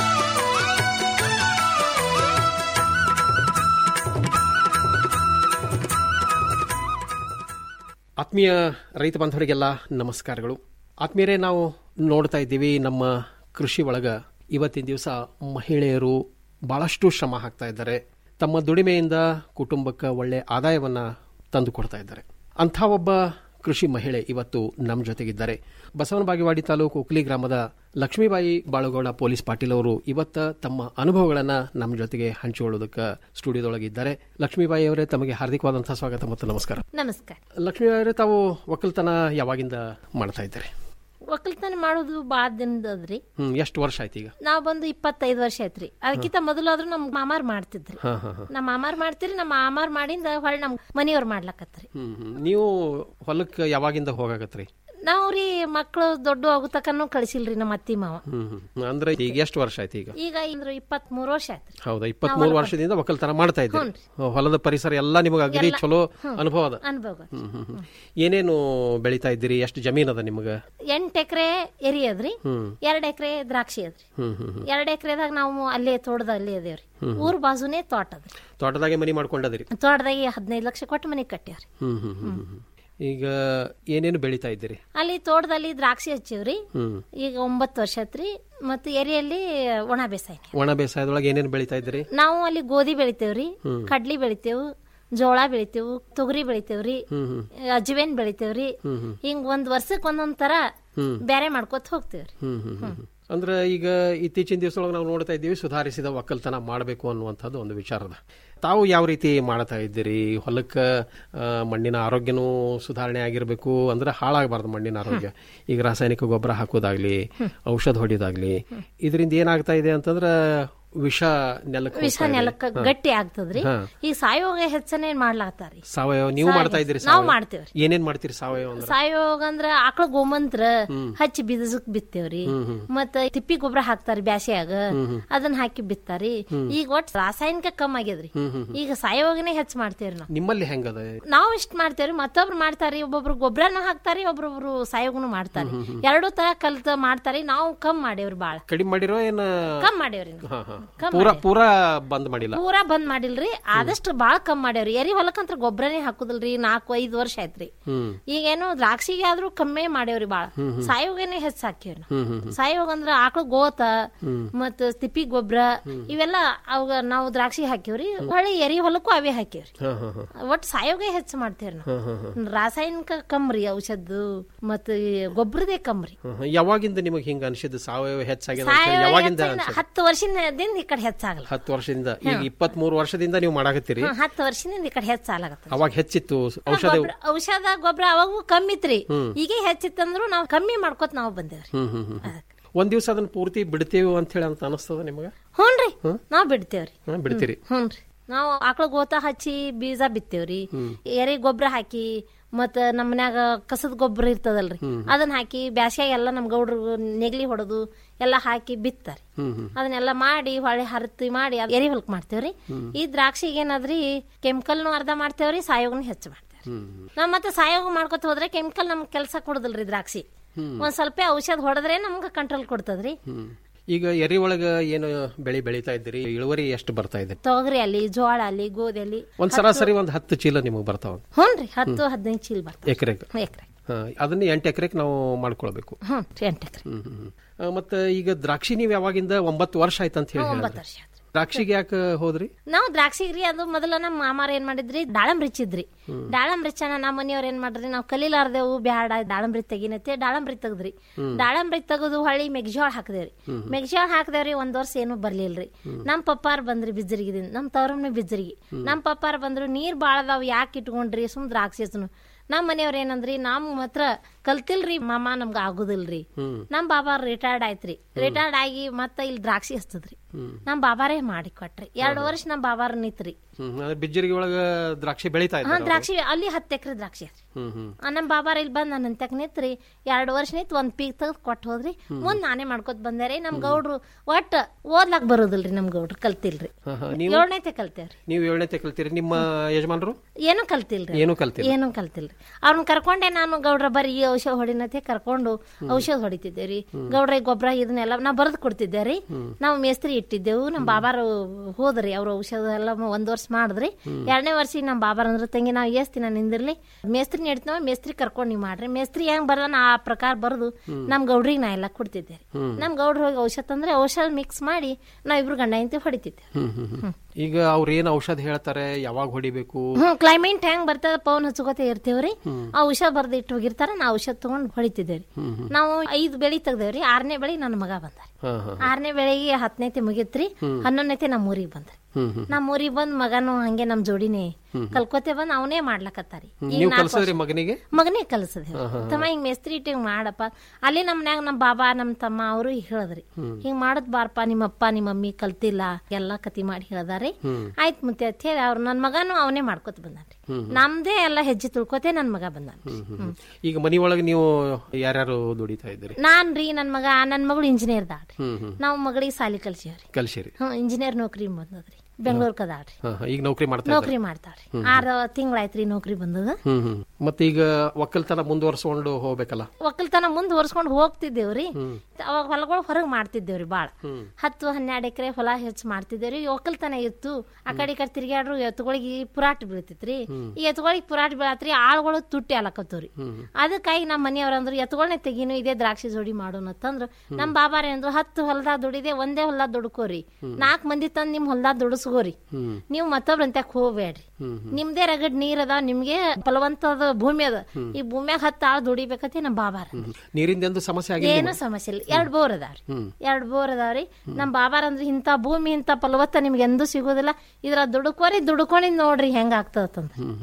ಆತ್ಮೀಯ ರೈತ ಬಾಂಧವರಿಗೆಲ್ಲ ನಮಸ್ಕಾರಗಳು ಆತ್ಮೀಯರೇ ನಾವು ನೋಡ್ತಾ ಇದ್ದೀವಿ ನಮ್ಮ ಕೃಷಿ ಒಳಗ ಇವತ್ತಿನ ದಿವಸ ಮಹಿಳೆಯರು ಬಹಳಷ್ಟು ಶ್ರಮ ಹಾಕ್ತಾ ಇದ್ದಾರೆ ತಮ್ಮ ದುಡಿಮೆಯಿಂದ ಕುಟುಂಬಕ್ಕೆ ಒಳ್ಳೆ ಆದಾಯವನ್ನ ತಂದು ಕೊಡ್ತಾ ಇದ್ದಾರೆ ಅಂಥ ಒಬ್ಬ ಕೃಷಿ ಮಹಿಳೆ ಇವತ್ತು ನಮ್ಮ ಜೊತೆಗಿದ್ದಾರೆ ಬಸವನ ಬಾಗೇವಾಡಿ ತಾಲೂಕು ಉಕ್ಲಿ ಗ್ರಾಮದ ಲಕ್ಷ್ಮೀಬಾಯಿ ಬಾಳುಗೌಡ ಪೊಲೀಸ್ ಪಾಟೀಲ್ ಅವರು ಇವತ್ತ ತಮ್ಮ ಅನುಭವಗಳನ್ನ ನಮ್ಮ ಜೊತೆಗೆ ಹಂಚಿಕೊಳ್ಳೋದಕ್ಕೆ ಸ್ಟುಡಿಯೋದೊಳಗಿದ್ದಾರೆ ಲಕ್ಷ್ಮೀಬಾಯಿ ಅವರೇ ತಮಗೆ ಹಾರ್ದಿಕವಾದಂತಹ ಸ್ವಾಗತ ಮತ್ತು ನಮಸ್ಕಾರ ನಮಸ್ಕಾರ ಲಕ್ಷ್ಮೀಬಾಯಿ ಅವರೇ ತಾವು ಒಕ್ಕಲ್ತನ ಯಾವಾಗಿಂದ ಮಾಡ್ತಾ ಇದ್ದಾರೆ ಒಕ್ಕಲ್ತನ ಮಾಡೋದು ಭಾಳ ದಿನದದ್ರಿ ಹ್ಮ್ ಎಷ್ಟು ವರ್ಷ ಆಯ್ತು ಈಗ ನಾವ್ ಬಂದು ಇಪ್ಪತ್ತೈದು ವರ್ಷ ಆಯ್ತ್ರಿ ಅದಕ್ಕಿಂತ ಮೊದಲಾದ್ರೂ ನಮ್ ಮಾಮಾರ್ ಮಾಡ್ತಿದ್ರಿ ಹಾ ಹಾ ಹಾ ನಮ್ಮ ಮಾಮಾರ್ ಮಾಡ್ತೀರಿ ನಮ್ಮ ಮಾಮಾರ್ ಮಾಡಿಂದ ಹೊಳ್ ನಮ್ ಮನಿಯವ್ರ ಮಾಡ್ಲಕತ್ರಿ ಹ್ಮ್ ಹ್ಮ್. ನೀವು ಹೊಲಕ್ಕೆ ಯಾವಾಗಿಂದ ಹೋಗಾಕತ್ರಿ ನಾವ್ ರೀ ಮಕ್ಳು ದೊಡ್ಡ ಆಗೋ ತಕನು ಕಳಿಸಿಲ್ರಿ ನಮ್ಮ ಅತ್ತಿ ಮಾವ ಹ್ಮ್ ಹ್ಮ್. ಅಂದ್ರೆ ಈಗ ಎಷ್ಟು ವರ್ಷ ಆಯ್ತು ಈಗ ಈಗ ಇಂದ್ರ ಇಪ್ಪತ್ತ್ ಮೂರು ವರ್ಷ ಆಯ್ತ್ರಿ ಹೌದಾ ಇಪ್ಪತ್ಮೂರು ವರ್ಷದಿಂದ ಒಕ್ಕಲ್ತನ ಮಾಡ್ತಾ ಇದ್ದೀರಿ ಹೊಲದ ಪರಿಸರ ಎಲ್ಲ ನಿಮಗೆ ಅಗದಿ ಎಲ್ಲ. ಚಲೋ ಹ್ಮ್. ಅನುಭವ ಅದ ಅನುಭವ ಹ್ಮ್ ಹ್ಮ್ ಹ್ಮ್. ಏನೇನು ಬೆಳಿತಾ ಇದ್ದೀರಿ ಎಷ್ಟು ಜಮೀನ್ ಅದ ನಿಮಗ ಎಂಟ್ ಎಕರೆ ಎರಿ ಅದ್ರಿ ಹ್ಮ್. ಎರಡ್ ಎಕರೆ ದ್ರಾಕ್ಷಿ ಅದ್ರಿ ಹ್ಮ್ ಹ್ಮ್ ಹ್ಮ್. ಎರಡ್ ಎಕರೆದಾಗ ನಾವು ಅಲ್ಲೇ ತೋಟದ ಅಲ್ಲೇ ಅದೇವ್ರಿ ಹ್ಮ್. ಊರ್ ಬಾಜುನೇ ತೋಟ ಅದ್ರಿ ತೋಟದಾಗೆ ಮನಿ ಮಾಡ್ಕೊಂಡದ್ರಿ ತೋಟದಾಗಿ ಹದಿನೈದು ಲಕ್ಷ ಕೊಟ್ಟು ಮನೆ ಕಟ್ಟ್ಯಾವ್ರಿ ಹ್ಮ್ ಹ್ಮ್ ಹ್ಮ್ ಹ್ಮ್. ಈಗ ಏನೇನು ಬೆಳಿತಾ ಇದ್ದೀರಿ ಅಲ್ಲಿ ತೋಟದಲ್ಲಿ ದ್ರಾಕ್ಷಿ ಹಚ್ಚಿವ್ರಿ ಹ್ಮ್ ಈಗ ಒಂಬತ್ತು ವರ್ಷ ಆತ್ರಿ ಮತ್ತು ಎರಿಯಲ್ಲಿ ಒಣ ಬೇಸಾಯ ಒಣ ಬೇಸಾಯದೊಳಗೆ ಏನೇನು ಬೆಳಿತಾ ಇದ್ದೀರಿ ನಾವು ಅಲ್ಲಿ ಗೋಧಿ ಬೆಳಿತೇವ್ರಿ ಹ್ಮ್. ಕಡ್ಲಿ ಬೆಳಿತೇವು ಜೋಳ ಬೆಳಿತೇವು ತೊಗರಿ ಬೆಳಿತೇವ್ರಿ ಹ್ಮ್ ಹ್ಮ್ ಅಜ್ವೇನ್ ಬೆಳಿತೇವ್ರಿ ಹ್ಮ್ ಹ್ಮ್. ಹಿಂಗ್ ಒಂದ್ ವರ್ಷಕ್ ಒಂದೊಂದ್ ತರ ಹ್ಮ್. ಬ್ಯಾರೆ ಮಾಡ್ಕೊತ ಹೋಗ್ತೇವ್ರಿ ಹ್ಮ್ ಹ್ಮ್ ಹ್ಮ್ ಹ್ಮ್. ಅಂದ್ರೆ ಈಗ ಇತ್ತೀಚಿನ ದಿವಸದೊಳಗೆ ನಾವು ನೋಡ್ತಾ ಇದ್ದೀವಿ ಸುಧಾರಿಸಿದ ಒಕ್ಕಲ್ತನ ಮಾಡಬೇಕು ಅನ್ನುವಂಥದ್ದು ಒಂದು ವಿಚಾರದ ತಾವು ಯಾವ ರೀತಿ ಮಾಡ್ತಾ ಇದ್ದೀರಿ ಹೊಲಕ್ಕೆ ಆ, ಮಣ್ಣಿನ ಆರೋಗ್ಯನೂ ಸುಧಾರಣೆ ಆಗಿರಬೇಕು ಅಂದ್ರೆ ಹಾಳಾಗಬಾರ್ದು ಮಣ್ಣಿನ ಆರೋಗ್ಯ ಈಗ ರಾಸಾಯನಿಕ ಗೊಬ್ಬರ ಹಾಕೋದಾಗ್ಲಿ ಔಷಧ ಹೊಡಿಯೋದಾಗ್ಲಿ ಇದರಿಂದ ಏನಾಗ್ತಾ ಇದೆ ಅಂತಂದ್ರೆ ವಿಷ ನೆಲಕ್ಕೆ ವಿಷ ಹೋಗ್ತಾ ಇದೆ. ನೆಲಕ್ಕ ಹಾ. ಗಟ್ಟಿ ಆಗ್ತದ್ರಿ ಹಾ. ಈಗ ಸಾಯೋಗ ಹೆಚ್ಚನೆ ಮಾಡ್ಲಾತಾರಿ ಸಾವಯವ ನೀವು ಸಾವಯವ. ಮಾಡ್ತಾ ಇದ್ದೀರಿ ನಾವು ಸಾವಯವ? ಮಾಡ್ತೇವ್ರಿ. ಏನೇನ್ ಮಾಡ್ತೀರಿ ಸಾವಯವ ಅಂದ್ರೆ ಸಾಯೋಗ ಅಂದ್ರ ಆಕಳ ಗೋಮಂತ್ರ ಹಚ್ಚಿ ಬೀಜಕ್ ಬಿತ್ತೇವ್ರಿ ಮತ್ತ ತಿಪ್ಪಿ ಗೊಬ್ಬರ ಹಾಕ್ತಾರಿ ಬ್ಯಾಸ್ಯಾಗ ಅದನ್ನ ಹಾಕಿ ಬಿತ್ತಾರಿ ಈಗ ಒಟ್ ರಾಸಾಯನಿಕ ಕಮ್ಮಿ ಆಗ್ಯದ್ರಿ ಈಗ ಸಾಯೋಗನೆ ಹೆಚ್ಚ್ ಮಾಡ್ತೇವ್ರಿ ನಾವು ನಿಮ್ಮಲ್ಲಿ ಹೆಂಗದ ನಾವು ಇಷ್ಟ ಮಾಡ್ತೇವ್ರಿ ಮತ್ತೊಬ್ರು ಮಾಡ್ತಾರಿ ಒಬ್ಬೊಬ್ರು ಗೊಬ್ಬರನು ಹಾಕ್ತಾರಿ ಒಬ್ರೊಬ್ರು ಸಾಯೋಗನು ಮಾಡ್ತಾರಿ ಎರಡೂ ತರ ಕಲ್ತ ಮಾಡ್ತಾರಿ ನಾವು ಕಮ್ ಮಾಡೇವ್ರಿ ಬಾಳ ಕಡಿಮೆ ಮಾಡಿರೋ ಏನ ಕಮ್ ಮಾಡೇವ್ರಿ ನಾವು. ಹಾ, ಹಾ. ಕಮ್ ಪೂರಾ ಮಾಡೇವ್ರಿ. ಪೂರಾ ಬಂದ್ ಮಾಡಿಲ್ಲ ಪೂರಾ ಬಂದ್ ಮಾಡಿಲ್ರಿ ಆದಷ್ಟು ಬಾಳ ಕಮ್ ಮಾಡ್ಯಾವ್ರಿ ಎರಿ ಹೊಲಕ್ಕಂತ್ರ ಗೊಬ್ಬರನೇ ಹಾಕುದಿಲ್ರಿ ನಾಲ್ಕು ಐದು ವರ್ಷ ಆಯ್ತ್ರಿ ಹ್ಮ್ ಈಗೇನು ದ್ರಾಕ್ಷಿಗೆ ಆದ್ರೂ ಕಮ್ಮಿ ಮಾಡೇವ್ರಿ ಬಾಳ ಸಾಯೋಗನೆ ಹೆಚ್ಚ್ ಹಾಕೇವ್ರಿ ನಾವು. ಹ್ಮ್ ಹ್ಮ್ ಸಾಯೋಗ ಅಂದ್ರ ಆಕಳ ಗೋತ ಮತ್ತ ತಿಪ್ಪಿ ಗೊಬ್ಬರ ಇವೆಲ್ಲ ಅವಾಗ ನಾವು ದ್ರಾಕ್ಷಿ ಹಾಕಿವ್ರಿ ಹೊಳ್ಳಿ ಎರಿ ಹೊಲಕ್ಕೂ ಅವೇ ಹಾಕಿವ್ರಿ ಹಾ ಹಾ ಹಾ ಒಟ್ ಸಾಯೋಗ ಹೆಚ್ಚು ಮಾಡ್ತೇವ್ರಿ ನಾವು ಹಾ, ಹಾ, ಹಾ. ರಾಸಾಯನಿಕ ಕಮ್ರಿ ಔಷಧ ಮತ್ತ ಈ ಗೊಬ್ಬರದೇ ಕಮ್ರಿ ಹಾ, ಹಾ. ಯಾವಾಗಿಂದ ನಿಮಗೆ ಹಿಂಗ ಅನ್ಸಿದ್ದು ಸಾವಯವ ಹೆಚ್ಚಾಗಿದೆ ಅಂತ ಹೇಳಿ ಸಾಯೋಗ ಯಾವಾಗಿಂದ ಹೆಚ್ಚಿನ ಅನ್ಸಿದ್ದು? ಹತ್ತು ವರ್ಷದಿಂದ ಈ ಕಡೆ ಹೆಚ್ಚಾಗಲ್ಲ ಹತ್ತು ವರ್ಷದಿಂದ ಈಗ ಇಪ್ಪತ್ತ್ ಮೂರು ವರ್ಷದಿಂದ ನೀವು ಮಾಡಾಕತ್ತೀರಿ ಹಾ, ಹತ್ತು ವರ್ಷದಿಂದ ಈ ಕಡೆ ಹೆಚ್ಚಾಗತ್ತ ಅವಾಗ ಹೆಚ್ಚಿತ್ತು ಔಷಧ ಗೊಬ್ರ- ಔಷಧ ಗೊಬ್ಬರ ಅವಾಗೂ ಕಮ್ಮಿ ಇತ್ರಿ ಈಗ ಹೆಚ್ಚಿತ್ತಂದ್ರು ನಾವು ಕಮ್ಮಿ ಮಾಡ್ಕೊತ ನಾವು ಬಂದೇವ್ರಿ ಹ್ಮ್ ಹ್ಮ್ ಹ್ಮ್ ಒಂದ್ ದಿವಸ ಅದನ್ನ ಪೂರ್ತಿ ಬಿಡ್ತೇವೆ ಅಂತ ಹೇಳಿ ಅಂತ ಅನಸ್ತದ ನಿಮಗ ಹ್ಞೂನ್ರಿ ನಾವ್ ಬಿಡ್ತೇವ್ರಿ ಹಾ, ಬಿಡ್ತೀರಿ ಹ್ಞೂನ್ರಿ ನಾವು ಆಕಳ ಗೋತ ಹಚ್ಚಿ ಬೀಜ ಬಿತ್ತೇವ್ರಿ ಎರೆ ಗೊಬ್ಬರ ಹಾಕಿ ಮತ್ತ ನಮ್ಮ ಮನ್ಯಾಗ ಕಸದ ಗೊಬ್ಬರ ಇರ್ತದಲ್ರಿ ಅದನ್ನ ಹಾಕಿ ಬ್ಯಾಸ್ಗ್ಯಾಗ ಎಲ್ಲ ನಮ್ ಗೌಡ್ರು ನೆಗ್ಲಿ ಹೊಡೆದು ಎಲ್ಲ ಹಾಕಿ ಬಿತ್ತಾರಿ ಅದನ್ನೆಲ್ಲ ಮಾಡಿ ಹೊಳೆ ಹರತಿ ಮಾಡಿ ಅದ್ ಎರಿ ಹೊಲಕ್ ಮಾಡ್ತೇವ್ರಿ ಈ ದ್ರಾಕ್ಷಿಗೆ ಏನಾದ್ರಿ ಕೆಮಿಕಲ್ನು ಅರ್ಧ ಮಾಡ್ತೇವ್ರಿ ಸಾಯೋಗನು ಹೆಚ್ಚು ಮಾಡ್ತೇವ್ರಿ ನಾವ್ ಮತ್ತೆ ಸಾಯೋಗ ಮಾಡ್ಕೊತ ಹೋದ್ರೆ ಕೆಮಿಕಲ್ ನಮ್ಗೆ ಕೆಲಸ ಕೊಡುದಿಲ್ರಿ ದ್ರಾಕ್ಷಿ ಒಂದ್ ಸ್ವಲ್ಪ ಔಷಧ ಹೊಡೆದ್ರೆ ನಮ್ಗೆ ಕಂಟ್ರೋಲ್ ಕೊಡ್ತದ್ರಿ ಹ್ಮ್ ಈಗ ಎರಿ ಒಳಗ ಏನು ಬೆಳೆ ಬೆಳೀತಾ ಇದ್ದೀರಿ ಇಳುವರಿ ಎಷ್ಟು ಬರ್ತಾ ಇದೆ ತೊಗರಿ ಅಲ್ಲಿ ಜೋಳ ಅಲ್ಲಿ ಗೋಧಿ ಅಲ್ಲಿ ಒಂದ್ ಸರಾಸರಿ ಒಂದ್ ಹತ್ತು ಚೀಲ ನಿಮಗೆ ಬರ್ತಾವ ಹ್ಞೂನ್ರಿ ಹತ್ತು ಹದಿನೈದು ಚೀಲ ಬರ್ತಾವ ಎಕರೆಗೆ ಎಕರೆ ಅದನ್ನ ಎಂಟು ಎಕರೆಗೆ ನಾವು ಮಾಡ್ಕೊಳ್ಬೇಕು ಹ್ಞೂ ಎಂಟು ಎಕರೆ ಹ್ಮ್ ಹ್ಮ್ ಹ್ಮ್. ಆ, ಮತ್ತೆ ಈಗ ದ್ರಾಕ್ಷಿ ನೀವು ಯಾವಾಗಿಂದ ಒಂಬತ್ತು ವರ್ಷ ಆಯ್ತು ಅಂತ ಹೇಳಿ ಒಂಬತ್ತು ಹೇಳಿದ್ರಿ. ವರ್ಷ ಆತ್ರಿ. ದ್ರಾಕ್ಷಿಗೆ ಯಾಕೆ ಹೋದ್ರಿ ನಾವು ದ್ರಾಕ್ಷಿಗ್ರಿ ಅದು ಮೊದಲ ನಮ್ಮ ಮಾಮಾರ ಏನ್ ಮಾಡಿದ್ರಿ ದಾಳಂಬ್ರಿ ಹಚ್ಚಿದ್ರಿ ದಾಳಂಬ್ರಿ ಚನ ನಮ್ಮ ಮನೆಯವ್ರ ಏನ್ ಮಾಡ್ರಿ ನಾವು ಕಲೀಲಾರ್ದೇವು ಬ್ಯಾಡ ದಾಳಂಬ್ರಿ ತೆಗಿನತ್ತೆ ದಾಳಂಬ್ರಿ ತೆಗದ್ರಿ ದಾಳಂಬ್ರಿ ತೆಗೆದು ಹೊಳ್ಳಿ ಮೆಗ್ಜೋಳ ಹಾಕದೇವ್ರಿ ಮೆಗ್ಜೋಳ ಹಾಕದೇವ್ರಿ ಒಂದ್ ವರ್ಷ ಏನು ಬರ್ಲಿಲ್ರಿ ನಮ್ ಪಪ್ಪಾರ್ ಬಂದ್ರಿ ಬಿಜ್ಜರಿಗಿದಿಂದ ನಮ್ ತವ್ರಮ್ನೆ ಬಿಜ್ಜರಿಗಿ ನಮ್ ಪಪ್ಪಾರ್ ಬಂದ್ರು ನೀರ್ ಬಾಳದಾವ್ ಯಾಕೆ ಇಟ್ಕೊಂಡ್ರಿ ಸುಮ್ ದ್ರಾಕ್ಷಿ ಹಚ್ಚನು ನಮ್ ಮನೆಯವ್ರ ಏನಂದ್ರಿ ನಮ್ ಮಾತ್ರ ಕಲ್ತಿಲ್ರಿ ಮಾಮ ನಮ್ಗ ಆಗುದಿಲ್ರಿ ನಮ್ ಬಾಬಾ ರಿಟೈರ್ಡ್ ಆಯ್ತ್ರಿ ರಿಟೈರ್ಡ್ ಆಗಿ ಮತ್ತ ಇಲ್ಲಿ ದ್ರಾಕ್ಷಿ ಹಚ್ಚದ್ರಿ ನಮ್ ಬಾಬಾರೇ ಮಾಡಿ ಕೊಟ್ರಿ ಎರಡ್ ವರ್ಷ ನಮ್ ಬಾಬಾರ ನಿತ್ರಿ ಹ್ಮ್ ಅಂದ್ರೆ ಬಿಜ್ಜರಿಗೆ ಒಳಗ ದ್ರಾಕ್ಷಿ ಬೆಳೀತಾ ಹಾ ಇದ್ದಾರೆ ದ್ರಾಕ್ಷಿ ಅಲ್ಲಿ ಹತ್ತು ಎಕರೆ ದ್ರಾಕ್ಷಿ ಐತ್ರಿ ಹ್ಮ್ ಹ್ಮ್ ಆ, ನಮ್ ಬಾಬಾರ ಇಲ್ಲಿ ಬಂದ್ ನನ್ನ ಅಂತ್ಯಕ್ ನಿತ್ರಿ ಎರಡು ವರ್ಷ ನಿಂತ್ ಒಂದ್ ಪೀಕ್ ತೆಗ್ದು ಕೊಟ್ಟು ಹೋದ್ರಿ ಮುಂದ್ ನಾನೇ ಮಾಡ್ಕೊತ ಬಂದೆ ರೀ ನಮ್ ಗೌಡ್ರು ಒಟ್ಟ ಓದ್ಲಾಕ್ ಬರೋದಿಲ್ರಿ ನಮ್ ಗೌಡ್ರು ಕಲ್ತಿಲ್ರಿ ಹಾ, ಹಾ. ನೀವು ಏಳನೇತೆ ಕಲ್ತೇವ್ರಿ ನೀವು ಏಳನೇ ಕಲ್ತೀರಿ ನಿಮ್ಮ ಯಜಮಾನರು ಏನು ಕಲ್ತಿಲ್ರಿ ಏನೂ ಕಲ್ತಿಲ್ಲ. ಏನು ಕಲ್ತಿಲ್ರಿ ಅವ್ರನ್ನ ಕರ್ಕೊಂಡೆ ನಾನು ಗೌಡ್ರ ಬರೀ ಈ ಔಷಧ ಹೊಡಿನತೆ ಕರ್ಕೊಂಡು ಔಷಧ ಹೊಡಿತಿದ್ದೇವ್ರಿ ಗೌಡ್ರ ಗೊಬ್ಬರ ಇದನ್ನೆಲ್ಲ ನಾ ಬರೆದು ಕೊಡ್ತಿದ್ದೇವ್ರಿ ನಾವು ಮೇಸ್ತ್ರಿ ಇಟ್ಟಿದ್ದೆವು ನಮ್ಮ ಬಾಬಾರು ಹೋದ್ರಿ ಅವ್ರ ಔಷಧ ಎಲ್ಲ ಒಂದ್ ವರ್ಷ ಮಾಡಿದ್ರಿ ಎರಡನೇ ವರ್ಷ ನಮ್ಮ ಬಾಬಾರ ಅಂದ್ರ ತಂಗಿ ನಾವು ಎಷ್ಟ್ ದಿನ ನಿಂದಿರ್ಲಿ ಮೇಸ್ತ್ರಿ ನಡೀತಾವ ಮೇಸ್ತ್ರಿ ಕರ್ಕೊಂಡು ನೀವು ಮಾಡ್ರಿ ಮೇಸ್ತ್ರಿ ಹೆಂಗ್ ಬರ್ದಾನ ಆ ಪ್ರಕಾರ ಬರೆದು ನಮ್ ಗೌಡ್ರಿಗೆ ನಾ ಎಲ್ಲ ಕೊಡ್ತಿದ್ದೆ ನಮ್ ಗೌಡ್ರ ಹೋಗಿ ಔಷಧ ತಂದ್ರೆ ಔಷಧ ಮಿಕ್ಸ್ ಮಾಡಿ ನಾವ್ ಇಬ್ರು ಗಂಡ ಹೆಂಡತಿ ಹೊಡಿತಿದ್ದೆ ಹ್ಮ್ ಹ್ಮ್ ಹ್ಮ್. ಈಗ ಅವ್ರ ಏನ್ ಔಷಧ ಹೇಳ್ತಾರೆ ಯಾವಾಗ ಹೊಡಿಬೇಕು ಹ್ಮ್ ಕ್ಲೈಮೇಟ್ ಹೆಂಗ್ ಬರ್ತದ ಪವನ್ ಹಚ್ಕೋತೆ ಇರ್ತೀವ್ರಿ ಆ ಔಷಧ ಬರ್ದು ಇಟ್ಟು ಹೋಗಿರ್ತಾರ ನಾ ಔಷಧ ತಗೊಂಡ್ ಹೊಡಿತಿದ್ದೇವ್ರಿ ನಾವು ಐದ್ ಬೆಳಿ ತೆಗ್ದೇವ್ರಿ ಆರನೇ ಬೆಳಿ ನನ್ನ ಮಗ ಬಂದಾರಿ ಹಾ ಹಾ ಆರನೇ ಬೆಳಿಗ್ಗೆ ಹತ್ತನೇತಿ ಮುಗಿತ್ರಿ ಹನ್ನೊಂದನೇತಿ ನಮ್ಮ ಊರಿಗೆ ಬಂದ್ರಿ ಹ್ಮ್ ಹ್ಮ್ ನಮ್ಮ ಊರಿಗೆ ಬಂದ್ ಮಗನು ಹಂಗೆ ನಮ್ ಜೋಡಿನೇ ಕಲ್ಕೋತೆ ಬಂದ್ ಅವನೇ ಮಾಡ್ಲಕತ್ತಾರಿ ಈಗ ನೀವು ನಾಲ್ಕ್ ಕಲ್ಸದ್ರಿ ವರ್ಷ- ಮಗನಿಗೆ ಮಗನೇ ಕಲ್ಸದ್ರಿ ತಮ್ಮ ಹಿಂಗ್ ಮೇಸ್ತ್ರಿ ಇಟ್ಟು ಹಿಂಗ್ ಮಾಡಪ್ಪ ಅಲ್ಲಿ ನಮ್ ಮನ್ಯಾಗ ನಮ್ ಬಾಬಾ ನಮ್ ತಮ್ಮ ಅವರು ಹೇಳಿದ್ರಿ ಹಿಂಗ್ ಮಾಡದ್ ಬಾರಪ್ಪ ನಿಮ್ಮಪ್ಪ ನಿಮ್ಮ ಮಮ್ಮಿ ಕಲ್ತಿಲ್ಲ ಎಲ್ಲಾ ಕತಿ ಮಾಡಿ ಹೇಳ್ದಾರಿ ಆಯ್ತ್ ಮುತ್ತೆ ಅಂತ ಹೇಳಿ ಅವ್ರು ನನ್ ಮಗನು ಅವನೇ ಮಾಡ್ಕೊತ ಬಂದಾನ್ರಿ ನಮ್ದೇ ಎಲ್ಲ ಹೆಜ್ಜೆ ತುಳ್ಕೋತೆ ನನ್ ಮಗ ಬಂದಾನ್ರಿ ಹ್ಮ್. ಈಗ ಮನಿ ಒಳಗೆ ನೀವು ಯಾರ್ಯಾರು ದುಡಿತಾ ಇದ್ದೀರಿ ನಾನ್ ರೀ ನನ್ ಮಗ ನನ್ ಮಗಳು ಇಂಜಿನಿಯರ್ ದಾಳ್ರಿ ಹ್ಮ್ ಹ್ಮ್ ನಾವ್ ಮಗಳಿಗೆ ಸಾಲಿ ಕಲ್ಸಿವ್ರಿ ಕಲ್ಸಿರಿ ಹ್ಮ್ ಇಂಜಿನಿಯರ್ ನೌಕರಿ ಬಂದದ್ರಿ ಬೆಂಗಳೂರ್ ಕದಾಳ್ರಿ ಹಾ ಹಾ. ಈಗ ನೌಕರಿ ಮಾಡ್ತಾ ನೌಕರಿ ಇದ್ದಾರೆ ಮಾಡ್ತಾವ್ರಿ ಆರ್ ತಿಂಗಳಾಯ್ತ್ರಿ ನೌಕರಿ ಬಂದದ ಹ್ಮ್ ಹ್ಮ್ ಮತ್ತೆ ಈಗ ಒಕ್ಕಲ್ತನ ಮುಂದುವರ್ಸ್ಕೊಂಡು ಹೋಗ್ಬೇಕಲ್ಲ ಒಕ್ಕಲ್ತನ ಮುಂದುವರ್ಸ್ಕೊಂಡು ಹೋಗ್ತಿದ್ದೇವ್ರಿ ಅವಾಗ ಹೊಲಗಳು ಹೊರಗ್ ಮಾಡ್ತಿದ್ದೇವ್ರಿ ಬಾಳ ಹತ್ತು ಹನ್ನೆರಡು ಎಕರೆ ಹೊಲ ಹೆಚ್ಚು ಮಾಡ್ತಿದ್ದೇವ್ರಿ ಒಕ್ಕಲ್ತನ ಇತ್ತು ಆ ಕಡೆ ಈ ಕಡೆ ತಿರ್ಗ್ಯಾಡ್ರು ಎತ್ತುಗಳಿಗೆ ಪುರಾಟ ಬೀಳ್ತಿತ್ರಿ ಈ ಎತ್ತುಗಳಿಗೆ ಪುರಾಟ ಬೀಳತ್ರಿ ಆಳುಗಳು ತುಟ್ಟಿ ಅಲಕತ್ತವ್ರಿ ಅದಕ್ಕಾಗಿ ನಮ್ಮ ಮನೆಯವ್ರ ಅಂದ್ರು ಎತ್ತುಗಳನ್ನ ತೆಗೀನು ಇದೇ ದ್ರಾಕ್ಷಿ ಜೋಡಿ ಮಾಡೋಣ ಅಂತಂದ್ರು ನಮ್ ಬಾಬಾರ ಅಂದ್ರು ಹತ್ತು ಹೊಲದಾಗ ದುಡಿದೆ ಒಂದೇ ಹೊಲದಾಗ ದುಡ್ಕೋರಿ ನಾಲ್ಕ್ ಮಂದಿ ತಂದ್ ನಿಮ್ ಹೊಲದಾಗ ದುಡಿಸ್ಕೋರಿ ನೀವು ಮತ್ತೊಬ್ರಂತ್ಯಾಕ್ ಹೋಗ್ಬೇಡ್ರಿ ನಿಮ್ದೇ ರಗಡ್ ನೀರ್ ಅದಾವ ನಿಮ್ಗೆ ಫಲವಂತದ ಭೂಮಿ ಅದ ಈ ಭೂಮ್ಯಾಗ ಹತ್ತು ಆಳ್ ದುಡಿಬೇಕತಿ ನಮ್ ಬಾಬಾರ ನೀರಿಂದ ಎಂದು ಸಮಸ್ಯೆ ಆಗಿಲ್ಲ ಏನು ಸಮಸ್ಯೆ ಇಲ್ಲ ಎರಡ್ ಬೋರ್ ಅದಾವ್ರಿ ಎರಡ್ ಬೋರ್ ಅದಾವ್ರಿ ನಮ್ ಬಾಬಾರ ಅಂದ್ರೆ ಇಂತ ಭೂಮಿ ಇಂತ ಫಲವತ್ತ ನಿಮ್ಗೆ ಎಂದೂ ಸಿಗೋದಿಲ್ಲ ಇದ್ರ ದುಡುಕೋರಿ ದುಡ್ಕೊಂಡಿದ್ ನೋಡ್ರಿ ಹೆಂಗ ಆಗ್ತದಂತ ಹ್ಮ್ ಹ್ಮ್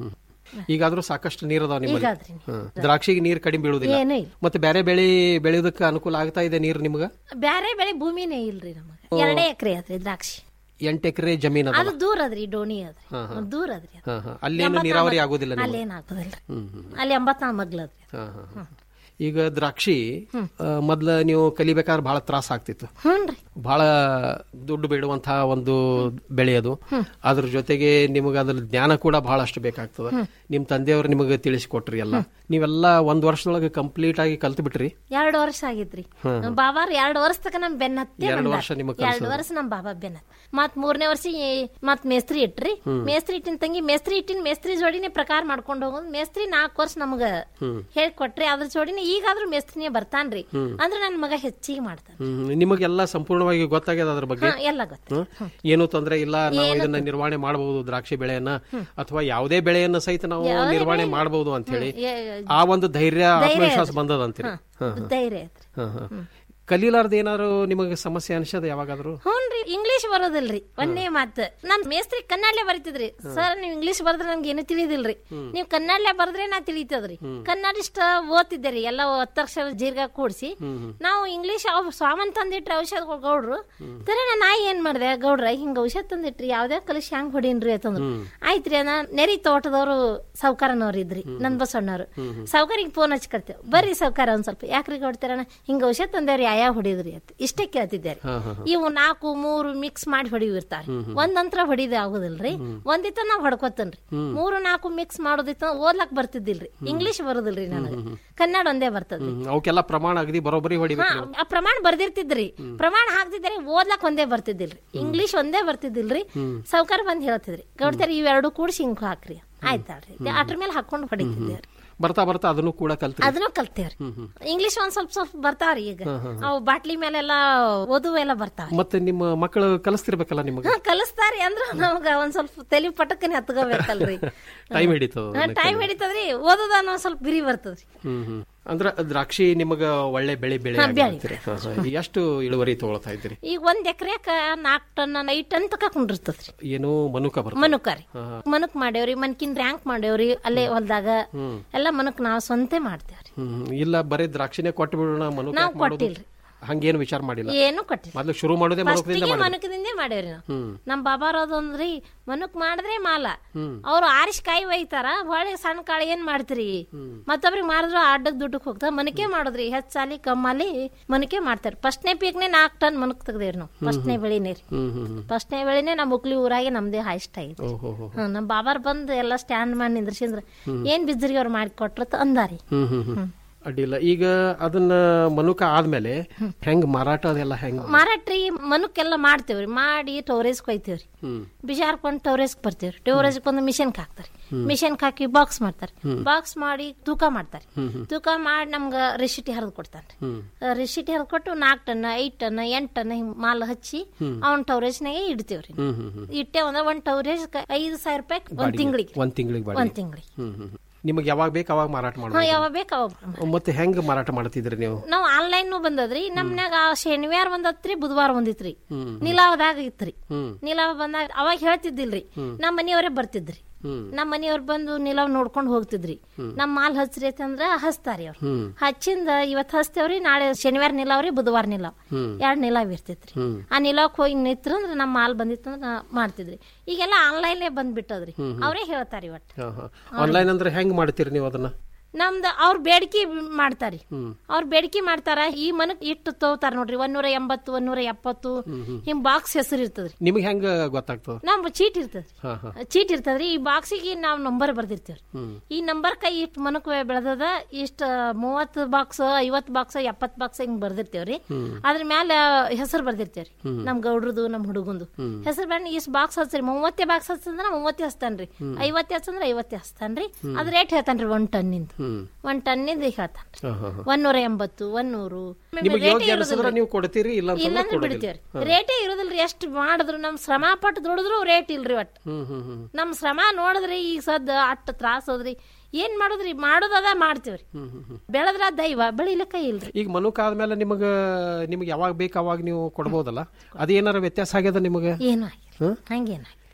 ಈಗಾದ್ರೂ ಸಾಕಷ್ಟು ನೀರ್ ಅದಾವ ನಿಮ್ಮಲ್ಲಿ ಈಗಾದ್ರಿ. ಹ್ಮ್. ದ್ರಾಕ್ಷಿಗೆ ನೀರ್ ಕಡಿಮೆ ಬೀಳುದಿಲ್ಲ ಏನೂ ಇಲ್ಲ. ಮತ್ತೆ ಬೇರೆ ಬೆಳೆ ಬೆಳೆಯೋದಕ್ಕೆ ಅನುಕೂಲ ಆಗ್ತಾ ಇದೆ ನೀರು ನಿಮ್ಗ ಬ್ಯಾರೆ ಬೆಳೆ ಭೂಮಿನೇ ಇಲ್ರಿ ನಮಗ ಎರಡೇ ಎಕರೆ ಅದ್ರಿ ದ್ರಾಕ್ಷಿ ಎಂಟು ಎಕರೆ ಜಮೀನ್ ಅದ ಅದು ದೂರ ಅದ್ರಿ ಡೋಣಿ ಅದ್ರಿ ಹಾ, ಹಾ. ದೂರ ಅದ್ರಿ ಅದು. ಹಾ, ಹಾ. ಅಲ್ಲೇನು ಎಂಬತ್ನಾಲ್ಕು ನೀರಾವರಿ ಆಗೋದಿಲ್ಲ ನಿಮ್ಗೆ? ಅಲ್ಲೇನ್ ಆಗೋದಿಲ್ರಿ ಹ್ಮ್, ಹ್ಮ್. ಅಲ್ಲಿ ಎಂಬತ್ನಾಲ್ಕು ಮಗ್ಲದ್ರಿ ಹಾ, ಹಾ, ಹಾ. ಈಗ ದ್ರಾಕ್ಷಿ ಆ, ಮೊದ್ಲ ನೀವು ಕಲಿಬೇಕಾದ್ರೆ ಬಹಳ ತ್ರಾಸ ಆಗ್ತಿತ್ತು ಹ್ಞೂನ್ರಿ ಬಹಳ ದುಡ್ಡು ಬೇಡುವಂತಹ ಒಂದು ಬೆಳೆ ಅದು ಅದ್ರ ಜೊತೆಗೆ ನಿಮಗೆ ಅದ್ರ ಜ್ಞಾನ ಕೂಡ ಬಹಳಷ್ಟು ಬೇಕಾಗ್ತದ ನಿಮ್ ತಂದೆಯವರು ನಿಮಗೆ ತಿಳಿಸಿಕೊಟ್ರಿ ಎಲ್ಲ ನೀವೆಲ್ಲ ಒಂದ್ ವರ್ಷದೊಳಗೆ ಕಂಪ್ಲೀಟ್ ಆಗಿ ಕಲ್ತು ಬಿಟ್ರಿ ಎರಡು ವರ್ಷ ಆಗಿದ್ರಿ ಹ್ಮ್. ನಮ್ ಬಾಬಾರ್ ಎರಡು ವರ್ಷ ತಕ ನಮ್ ಬೆನ್ನತ್ತೆ ಎರಡು ಬಂದಾರ್. ವರ್ಷ ನಿಮಗ್ ಎರಡು ಕಲ್ಸೋದು. ವರ್ಷ ನಮ್ ಬಾಬಾ ಬೆನ್ನತ್ ಮತ್ ಮೂರನೇ ವರ್ಷ ಈ- ಮತ್ ಮೇಸ್ತ್ರಿ ಇಟ್ರಿ ಹ್ಮ್. ಮೇಸ್ತ್ರಿ ಇಟ್ಟಿನ ತಂಗಿ ಮೇಸ್ತ್ರಿ ಇಟ್ಟಿನ ಮೇಸ್ತ್ರಿ ಜೋಡಿನೇ ಪ್ರಕಾರ ಮಾಡ್ಕೊಂಡು ಹೋಗೋದು ಮೇಸ್ತ್ರಿ ನಾಲ್ಕು ವರ್ಷ ನಮಗ ಹ್ಮ್. ಹೇಳ್ಕೊಟ್ರಿ ಅದ್ರ ಜೋಡಿನೇ ಈಗಾದ್ರೂ ಮೇಸ್ತ್ರಿನೇ ಬರ್ತಾನ್ರಿ ಹ್ಮ್. ಅಂದ್ರೆ ನನ್ ಮಗ ಹೆಚ್ಚಿಗೆ ಮಾಡ್ತಾನ ಹ್ಮ್. ನಿಮಗೆಲ್ಲ ಸಂಪೂರ್ಣವಾಗಿ ಗೊತ್ತಾಗ್ಯದ ಅದ್ರ ಬಗ್ಗೆ ಹಾ, ಎಲ್ಲ ಗೊತ್ತು ಹ್ಮ್? ಏನೂ ತೊಂದ್ರೆ ಇಲ್ಲ ನಾವು ಇದನ್ನ ನಿರ್ವಹಣೆ ಮಾಡಬಹುದು ದ್ರಾಕ್ಷಿ ಬೆಳೆಯನ್ನ ಅಥವಾ ಯಾವುದೇ ಬೆಳೆಯನ್ನ ಸಹಿತ ನಾವು ಯಾವುದೇ ನಿರ್ವಹಣೆ ಬೆಳೆ- ಮಾಡಬಹುದು ಅಂತ ಹೇಳಿ ಹ್ಮ್. ಏ- ಆ ಒಂದು ಧೈರ್ಯ ಧೈರ್ಯ ಆತ್ಮವಿಶ್ವಾಸ ಐತ್ರಿ. ಬಂದದ ಅಂತೀರಿ ಹಾ. ಹಾ, ಹಾ. ಧೈರ್ಯ ಐತ್ರಿ ಹಾ, ಹಾ. ಕಲೀಲಾರ್ದ ಏನಾದ್ರು ನಿಮಗೆ ಸಮಸ್ಯೆ ಅನ್ಸದ ಯಾವಾಗಾದ್ರು ಹ್ಞೂನ್ರಿ ಇಂಗ್ಲಿಷ್ ಬರೋದಿಲ್ರಿ ಒಂದೇ ಮಾತು ನಮ್ ಮೇಸ್ತ್ರಿ ಕನ್ನಡಲೆ ಬರಿತಿದ್ರಿ ಸರ್ ನೀವು ಇಂಗ್ಲಿಷ್ ಬರ್ದ್ರೆ ನಮ್ಗೆ ಏನು ತಿಳಿದಿಲ್ರಿ ನೀವು ಕನ್ನಡಲೆ ಬರ್ದ್ರೆ ನಾ ತಿಳಿತದ್ರಿ ಕನ್ನಡ ಇಷ್ಟ ಓದ್ತಿದ್ದೇರಿ ಎಲ್ಲ ಒತ್ತಕ್ಷರ ಜೀರ್ಗ ಕೂಡ್ಸಿ ನಾವು ಇಂಗ್ಲಿಷ್ ಅವ್ ಸ್ವಾಮನ್ ತಂದಿಟ್ರಿ ಔಷಧ ಗೌಡ್ರು ತರ ನಾ ಏನ್ ಮಾಡ್ದೆ ಗೌಡ್ರ ಹಿಂಗ ಔಷಧ ತಂದಿಟ್ರಿ ಯಾವ್ದೇ ಕಲಿಸಿ ಹ್ಯಾಂಗ್ ಹೊಡೀನ್ರಿ ಅಂತಂದ್ರು ಆಯ್ತ್ರಿ ನಾ ನೆರಿ ತೋಟದವರು ಸಾವ್ಕಾರನವ್ರು ಇದ್ರಿ ನನ್ ಬಸಣ್ಣವ್ರು ಸಾವ್ಕಾರಿಗೆ ಫೋನ್ ಹಚ್ಕೊಳ್ತೇವೆ ಬರ್ರಿ ಸಾವ್ಕಾರ ಒಂದ್ ಸ್ವಲ್ಪ ಯಾಕ್ರಿ ಕೊಡ್ತೀರಣ್ಣ ಹಿಂಗ ಔಷಧ ತಂದೇವ್ರಿ ಯಾವ ಹೊಡಿದ್ರಿ ಅಂತ ಇಷ್ಟೇ ಕೇಳ್ತಿದ್ದಾರೆ ಹಾ, ಹಾ, ಹಾ. ಇವು ನಾಲ್ಕು ಮೂರು ಮಿಕ್ಸ್ ಮಾಡಿ ಹೊಡಿವಿರ್ತಾರೆ ಒಂದಂತ್ರ ಹೊಡಿದ ಆಗುದಿಲ್ರಿ ಒಂದಿತ್ತ ನಾವ್ ಹೊಡ್ಕೊತನ್ರಿ ಮೂರು ನಾಲ್ಕು ಮಿಕ್ಸ್ ಮಾಡೋದಿತ್ತ ಓದ್ಲಕ್ ಬರ್ತಿದ್ದಿಲ್ರಿ ಇಂಗ್ಲಿಷ್ ಬರೋದಿಲ್ರಿ ನನಗೆ ಕನ್ನಡ ಒಂದೇ ಬರ್ತದ್ರಿ ಹ್ಮ್. ಅವಕ್ಕೆಲ್ಲ ಪ್ರಮಾಣ ಅಗದಿ ಬರೋಬ್ಬರಿ ಹಾ ಹೊಡಿಬೇಕು ನೀವು. ಆ ಪ್ರಮಾಣ ಬರ್ದಿರ್ತಿದ್ರಿ ಪ್ರಮಾಣ ಹಾಕ್ತಿದ್ದಾರೆ ಓದ್ಲಕ್ ಒಂದೇ ಬರ್ತಿದ್ದಿಲ್ರಿ ಇಂಗ್ಲಿಷ್ ಒಂದೇ ಬರ್ತಿದ್ದಿಲ್ರಿ ಸಾವ್ಕಾರ ಬಂದ್ ಹೇಳ್ತಿದ್ರಿ ಗೌಡ್ತಾರೆ ಇವೆರಡು ಕೂಡಿಸಿ ಹಿಂಗ್ ಹಾಕ್ರಿ ಆಯ್ತಾಳ್ರಿ ಅದ್ರ ಮೇಲೆ ಹಾಕೊಂಡು ಹೊಡಿತಿದ್ದೇವ್ರಿ ಬರ್ತಾ ಬರ್ತಾ ಅದನ್ನು ಕೂಡ ಕಲ್ತ್ರಿ ಅದನ್ನು ಕಲ್ತೇವ್ರಿ ಇಂಗ್ಲಿಷ್ ಒಂದ್ ಸ್ವಲ್ಪ ಸ್ವಲ್ಪ ಬರ್ತಾವ್ರಿ ಈಗ ಅವು ಬಾಟ್ಲಿ ಮೇಲೆಲ್ಲ ಓದುವ ಎಲ್ಲ ಬರ್ತಾವ ಮತ್ತೆ ನಿಮ್ಮ ಮಕ್ಕಳು ಕಲಿಸ್ತಿರ್ಬೇಕಲ್ಲ ನಿಮಗೆ ಹಾ ಕಲಿಸ್ತಾರಿ ಅಂದ್ರ ನಮ್ಗ ಒಂದ್ ಸ್ವಲ್ಪ ತಲಿ ಪಟಕನೆ ಹತ್ಕೋಬೇಕಲ್ರಿ ಟೈಮ್ ಹಿಡಿತದ ಟೈಮ್ ಹಿಡಿತದ್ರಿ ಓದೋದ ಅನ್ನೋ ಸ್ವಲ್ಪ ಬಿರಿ ಬರ್ತದ್ರಿ ಹ್ಮ್ ಹ್ಮ್ ಅಂದ್ರ ದ್ರಾಕ್ಷಿ ನಿಮಗ ಒಳ್ಳೆ ಬೆಳೆ ಬೆಳೆ ಹಾ, ಬೆಳೆ. ಆಗ್ತಿರಿ. ಹಾ, ಹಾ. ಎಷ್ಟು ಇಳುವರಿ ತಗೊಳ್ತಾ ಇದ್ದೀರಿ ಈಗ ಒಂದ್ ಎಕರೆಕ ನಾಲ್ಕ್ ಟನ್ ಐದ್ ಟನ್ ತಕ ಕುಂಡಿರ್ತದ್ರಿ ಏನು ಮನುಕ ಬರ್ತದೆ ಮನುಕ ರೀ ಹಾ, ಹಾ. ಮನುಕ್ ಮಾಡೇವ್ರಿ ಮನ್ಕಿನ್ ರ್ಯಾಂಕ್ ಮಾಡೇವ್ರಿ ಅಲ್ಲೇ ಹೊಲ್ದಾಗ ಹ್ಮ್. ಎಲ್ಲ ಮನುಕ್ ನಾವ್ ಸ್ವಂತೆ ಮಾಡ್ತೇವ್ರಿ ಹ್ಮ್ ಇಲ್ಲ ಬರೀ ದ್ರಾಕ್ಷಿನೇ ಕೊಟ್ಟು ಬಿಡೋಣ ಮನುಕ ನಾವ್ ಯಾಕ್ ಮಾಡೋದು? ಕೊಟ್ಟಿಲ್ರಿ. ಹಂಗೇನು ವಿಚಾರ ಮಾಡಿಲ್ಲ ಏನು ಕೊಟ್ಟಿಲ್ಲ ಮೊದ್ಲು ಶುರು ಮಾಡೋದೇ ಮನುಕದಿಂದ ಫಸ್ಟಿಗೆ ಮಾಡಿ ಮನುಕದಿಂದೇ ಮಾಡೇವ್ರಿ ನಾವು ಹ್ಮ್ ನಮ್ ಬಾಬಾರೋದು ಅಂದ್ರಿ ಮನುಕ್ ಮಾಡಿದ್ರೆ ಮಾಲ ಹ್ಮ್. ಅವ್ರು ಆರಿಸ್ ಕಾಯಿ ಒಯ್ತಾರ ಹೊಳೆ ಸಣ್ಣ ಕಾಳು ಏನ್ ಮಾಡ್ತೀರಿ ಮತ್ತೊಬ್ರಿಗೆ ಮಾಡಿದ್ರು ಅಡ್ಡಕ್ ದುಡ್ಡಕ್ ಹೋಗ್ತಾರ ಮನಕೆ ಮಾಡುದ್ರಿ ಹೆಚ್ಚಾಲಿ ಕಮ್ಮಲಿ ಮನಕೆ ಮಾಡ್ತಾರ ಫಸ್ಟ್ನೇ ಪೀಕ್ನೆ ನಾಲ್ಕು ಟನ್ ಮನಕ್ ತೆಗ್ದೇವ್ರಿ ನಾವು ಫಸ್ಟ್ನೇ ಬೆಳಿನೇ ರೀ ಹ್ಮ್ ಹ್ಮ್ ಹ್ಮ್ ಫಸ್ಟ್ನೇ ಬೆಳಿನೇ ನಮ್ಮ ಮುಕ್ಲಿ ಊರಾಗೆ ನಮ್ದೇ ಹೈಸ್ಟ್ ಆಗಿದೆ ಓಹೋ ಹೋ ಹ್ಮ್ ನಮ್ ಬಾಬಾರ್ ಬಂದ್ ಎಲ್ಲ ಸ್ಟ್ಯಾಂಡ್ ಮಾಡಿ ನಿಂದ್ರಸಿಂದ್ರ ಏನ್ ಬಿದ್ರಿಗೆ ಅವ್ರು ಮಾಡಿ ಕೊಟ್ರತ್ ಅಂದಾರಿ ಹ್ಮ್ ಹ್ಮ್ ಹ್ಮ್ ಅಡ್ಡಿಲ್ಲ ಈಗ ಅದನ್ನ ಮನುಕ ಆದ್ಮೇಲೆ ಹೆಂಗ್ ಮಾರಾಟ ಅದೆಲ್ಲ ಹೆಂಗ್ ಮಾರಾಟ್ರಿ ಮನುಕ್ಕೆಲ್ಲ ಮಾಡ್ತೇವ್ರಿ ಮಾಡಿ ಟೋರೇಜ್ ಕೊಯ್ತೇವ್ರಿ ಹ್ಮ್ ಬೀಜ ಹಾರ್ಕೊಂಡು ಟೋರೇಜ್ ಬರ್ತೀವ್ರಿ ಟೋರೇಜ್ ಒಂದು ಮಿಷನ್ ಹಾಕ್ತಾರೆ ಮಿಷನ್ ಹಾಕಿ ಬಾಕ್ಸ್ ಮಾಡ್ತಾರೆ ಬಾಕ್ಸ್ ಮಾಡಿ ತೂಕ ಮಾಡ್ತಾರೆ ತೂಕ ಮಾಡಿ ನಮ್ಗ ರೆಸಿಟಿ ಹರಿದು ಕೊಡ್ತಾನ್ರಿ ಹ್ಮ್ ರೆಸಿಟಿ ಹರಿದು ಕೊಟ್ಟು ನಾಲ್ಕು ಟನ್ ಐದ್ ಟನ್ ಎಂಟ್ ಟನ್ ಹಿಂಗ್ ಮಾಲ್ ಹಚ್ಚಿ ಅವ್ನ ಟವರೇಜ್ನಾಗೆ ಇಡ್ತೇವ್ರಿ ಹ್ಮ್ ಹ್ಮ್ ಹ್ಮ್ ಇಟ್ಟೆ ಒಂದ ಒಂದ್ ಟವರೇಜ್ ಐದು ಸಾವಿರ ರೂಪಾಯಿ ಒಂದ್ ತಿಂಗಳಿಗೆ ಒಂದ್ ತಿಂಗಳಿಗೆ ಬಾಡಿ ಒಂದ್ ತಿಂಗಳಿಗೆ ಹ್ಮ್ ಹ್ಮ್ ನಿಮಗೆ ಯಾವಾಗ ಬೇಕು ಅವಾಗ ಮಾರಾಟ ಹಾ ಮಾಡ್ಬೋದು ಯಾವಾಗ ಬೇಕು ಅವಾಗ ಮತ್ತೆ ಹೆಂಗ್ ಮಾರಾಟ ಮಾಡ್ತಿದ್ರಿ ನೀವು ನಾವ್ ಆನ್ಲೈನ್ ಬಂದದ್ರಿ ನಮ್ನ್ಯಾಗ ಆ ಶನಿವಾರ ಬಂದತ್ರಿ ಬುಧವಾರ ಬಂದಿತ್ರಿ ಹ್ಮ್ ನಿಲಾವದಾಗ ಇತ್ರಿ ಹ್ಮ್ ನಿಲಾವ್ ಬಂದಾಗ ಅವಾಗ ಹೇಳ್ತಿದ್ದಿಲ್ರಿ ನಮ್ಮ ಮನೆಯವರೇ ಬರ್ತಿದ್ರಿ ಹ್ಮ್ ನಮ್ಮ ಮನೆಯವ್ರು ಬಂದು ನಿಲಾವ್ ನೋಡ್ಕೊಂಡು ಹೋಗ್ತಿದ್ರಿ ನಮ್ಮ ಮಾಲ್ ಹಚ್ರಿ ಅಂತಂದ್ರ ಹಚ್ತಾರಿ ಅವ್ರು ಹ್ಮ್ ಹಚ್ಚಿಂದ ಇವತ್ ಹಚ್ತೇವ್ರಿ ನಾಳೆ ಶನಿವಾರ ನಿಲಾವ್ರಿ ಬುಧವಾರ ನಿಲಾವ್ ಹ್ಮ್ ಎರಡ್ ನಿಲಾವ್ ಇರ್ತೈತ್ರಿ ಹ್ಮ್ ಆ ನಿಲಾವ್ಕ್ ಹೋಗಿ ನಿಂತ್ರಂದ್ರ ನಮ್ಮ ಮಾಲ್ ಬಂದಿತ್ತಂದ್ರ ನಾ ಮಾಡ್ತಿದ್ರಿ ಈಗೆಲ್ಲ ಆನ್ಲೈನ್ ಬಂದ್ಬಿಟ್ಟದ್ರಿ ಅವರೇ ಹೇಳ್ತಾರಿ ಒಟ್ಟು ಆನ್ಲೈನ್ ಅಂದ್ರೆ ಹೆಂಗ್ ಮಾಡ್ತೀರಿ ನೀವು ಅದನ್ನ ನಮ್ದು ಅವ್ರ ಬೇಡಿಕೆ ಮಾಡ್ತಾರಿ ಹ್ಮ್ ಅವ್ರ ಬೇಡಿಕೆ ಮಾಡ್ತಾರ ಈ ಮನಕ್ ಇಟ್ಟು ತಗೋತಾರ ನೋಡ್ರಿ ಒಂದೂರ ಎಂಬತ್ತು ಒಂದೂರ ಎಪ್ಪತ್ತು ಹಿಂಗ್ ಬಾಕ್ಸ್ ಹೆಸರು ಇರ್ತದ್ರಿ ನಿಮಗೆ ಹೆಂಗ ಗೊತ್ತಾಗ್ತದ ನಮ್ ಚೀಟ್ ಇರ್ತದ್ರಿ ಹಾ ಹಾ ಚೀಟ್ ಇರ್ತದ್ರಿ ಈ ಬಾಕ್ಸಿಗೆ ನಾವ್ ನಂಬರ್ ಬರ್ದಿರ್ತೇವ್ರಿ ಹ್ಮ್ ಈ ನಂಬರ್ ಕೈ ಇಷ್ಟ್ ಮನಕ್ ಬೆಳೆದದ ಇಷ್ಟ ಮೂವತ್ ಬಾಕ್ಸ್ ಐವತ್ ಬಾಕ್ಸ್ ಎಪ್ಪತ್ ಬಾಕ್ಸ್ ಹಿಂಗ್ ಬರ್ದಿರ್ತೇವ್ರಿ ಅದ್ರ ಮ್ಯಾಲ ಹೆಸರು ಬರ್ದಿರ್ತೇವ್ರಿ ನಮ್ ಗೌಡ್ರದು ನಮ್ ಹುಡುಗಂದು ಹೆಸರು ಬಂದ್ ಇಷ್ಟ್ ಬಾಕ್ಸ್ ಹಚ್ರಿ ಮೂವತ್ತೇ ಬಾಕ್ಸ್ ಹಚ್ಚಂದ್ರ ಮೂವತ್ತೇ ಹಚ್ತಾನ್ರಿ ಐವತ್ತೇ ಹಚ್ಚಂದ್ರ ಐವತ್ತೇ ಹಚ್ತಾನ್ರಿ ಅದ್ ರೇಟ್ ಹೇಳ್ತಾನ್ರಿ ಒಂದ್ ಟನ್ನಿಂದ ಹ್ಮ್ ಒಂದ್ ಟನ್ನಿಂದ ಹೇಳ್ತಾನ್ರಿ ಹಾ, ಹಾ, ಹಾ. ಒಂದೂರ ಎಂಬತ್ತು ಒಂದೂರು ನಿಮಗೆ ಯೋಗ್ಯ ಅನ್ಸಿದ್ರೆ ನೀವು ಕೊಡ್ತೀರಿ ಇಲ್ಲ ಅಂತಂದ್ರೆ ಇಲ್ಲಾಂದ್ರೆ ಕೊಡೋದಿಲ್ಲ. ಬಿಡ್ತೇವ್ರಿ ರೇಟೇ ಇರೋದಿಲ್ರಿ ಎಷ್ಟು ಮಾಡಿದ್ರು ನಮ್ ಶ್ರಮ ಪಟ್ಟು ದುಡಿದ್ರು ರೇಟ್ ಇಲ್ರಿ ಒಟ್ ಹ್ಮ್ ಹ್ಮ್ ಹ್ಮ್ ನಮ್ ಶ್ರಮ ನೋಡಿದ್ರಿ ಈಗ ಸದ್ ಅಟ್ಟ ತ್ರಾಸ ಹೋದ್ರಿ ಏನ್ ಮಾಡುದ್ರಿ ಮಾಡೋದದ ಮಾಡ್ತೇವ್ರಿ ಹ್ಮ್ ಹ್ಮ್ ಹ್ಮ್ ಬೆಳೆದ್ರ ದೈವ ಬೆಳಿಲಿಕ್ಕ ಇಲ್ರಿ ಈಗ ಮನುಕ ಆದ್ಮೇಲೆ ನಿಮಗ ನಿಮಗೆ ಯಾವಾಗ ಬೇಕು ಅವಾಗ ನೀವು ಕೊಡ್ಬೋದಲ್ಲ ಅದೇನಾರ ವ್ಯತ್ಯಾಸ ಆಗ್ಯದ ನಿಮಗೆ ಏನು ಆಗಿಲ್ಲ ಹ್ಮ್? ಹಂಗೇನ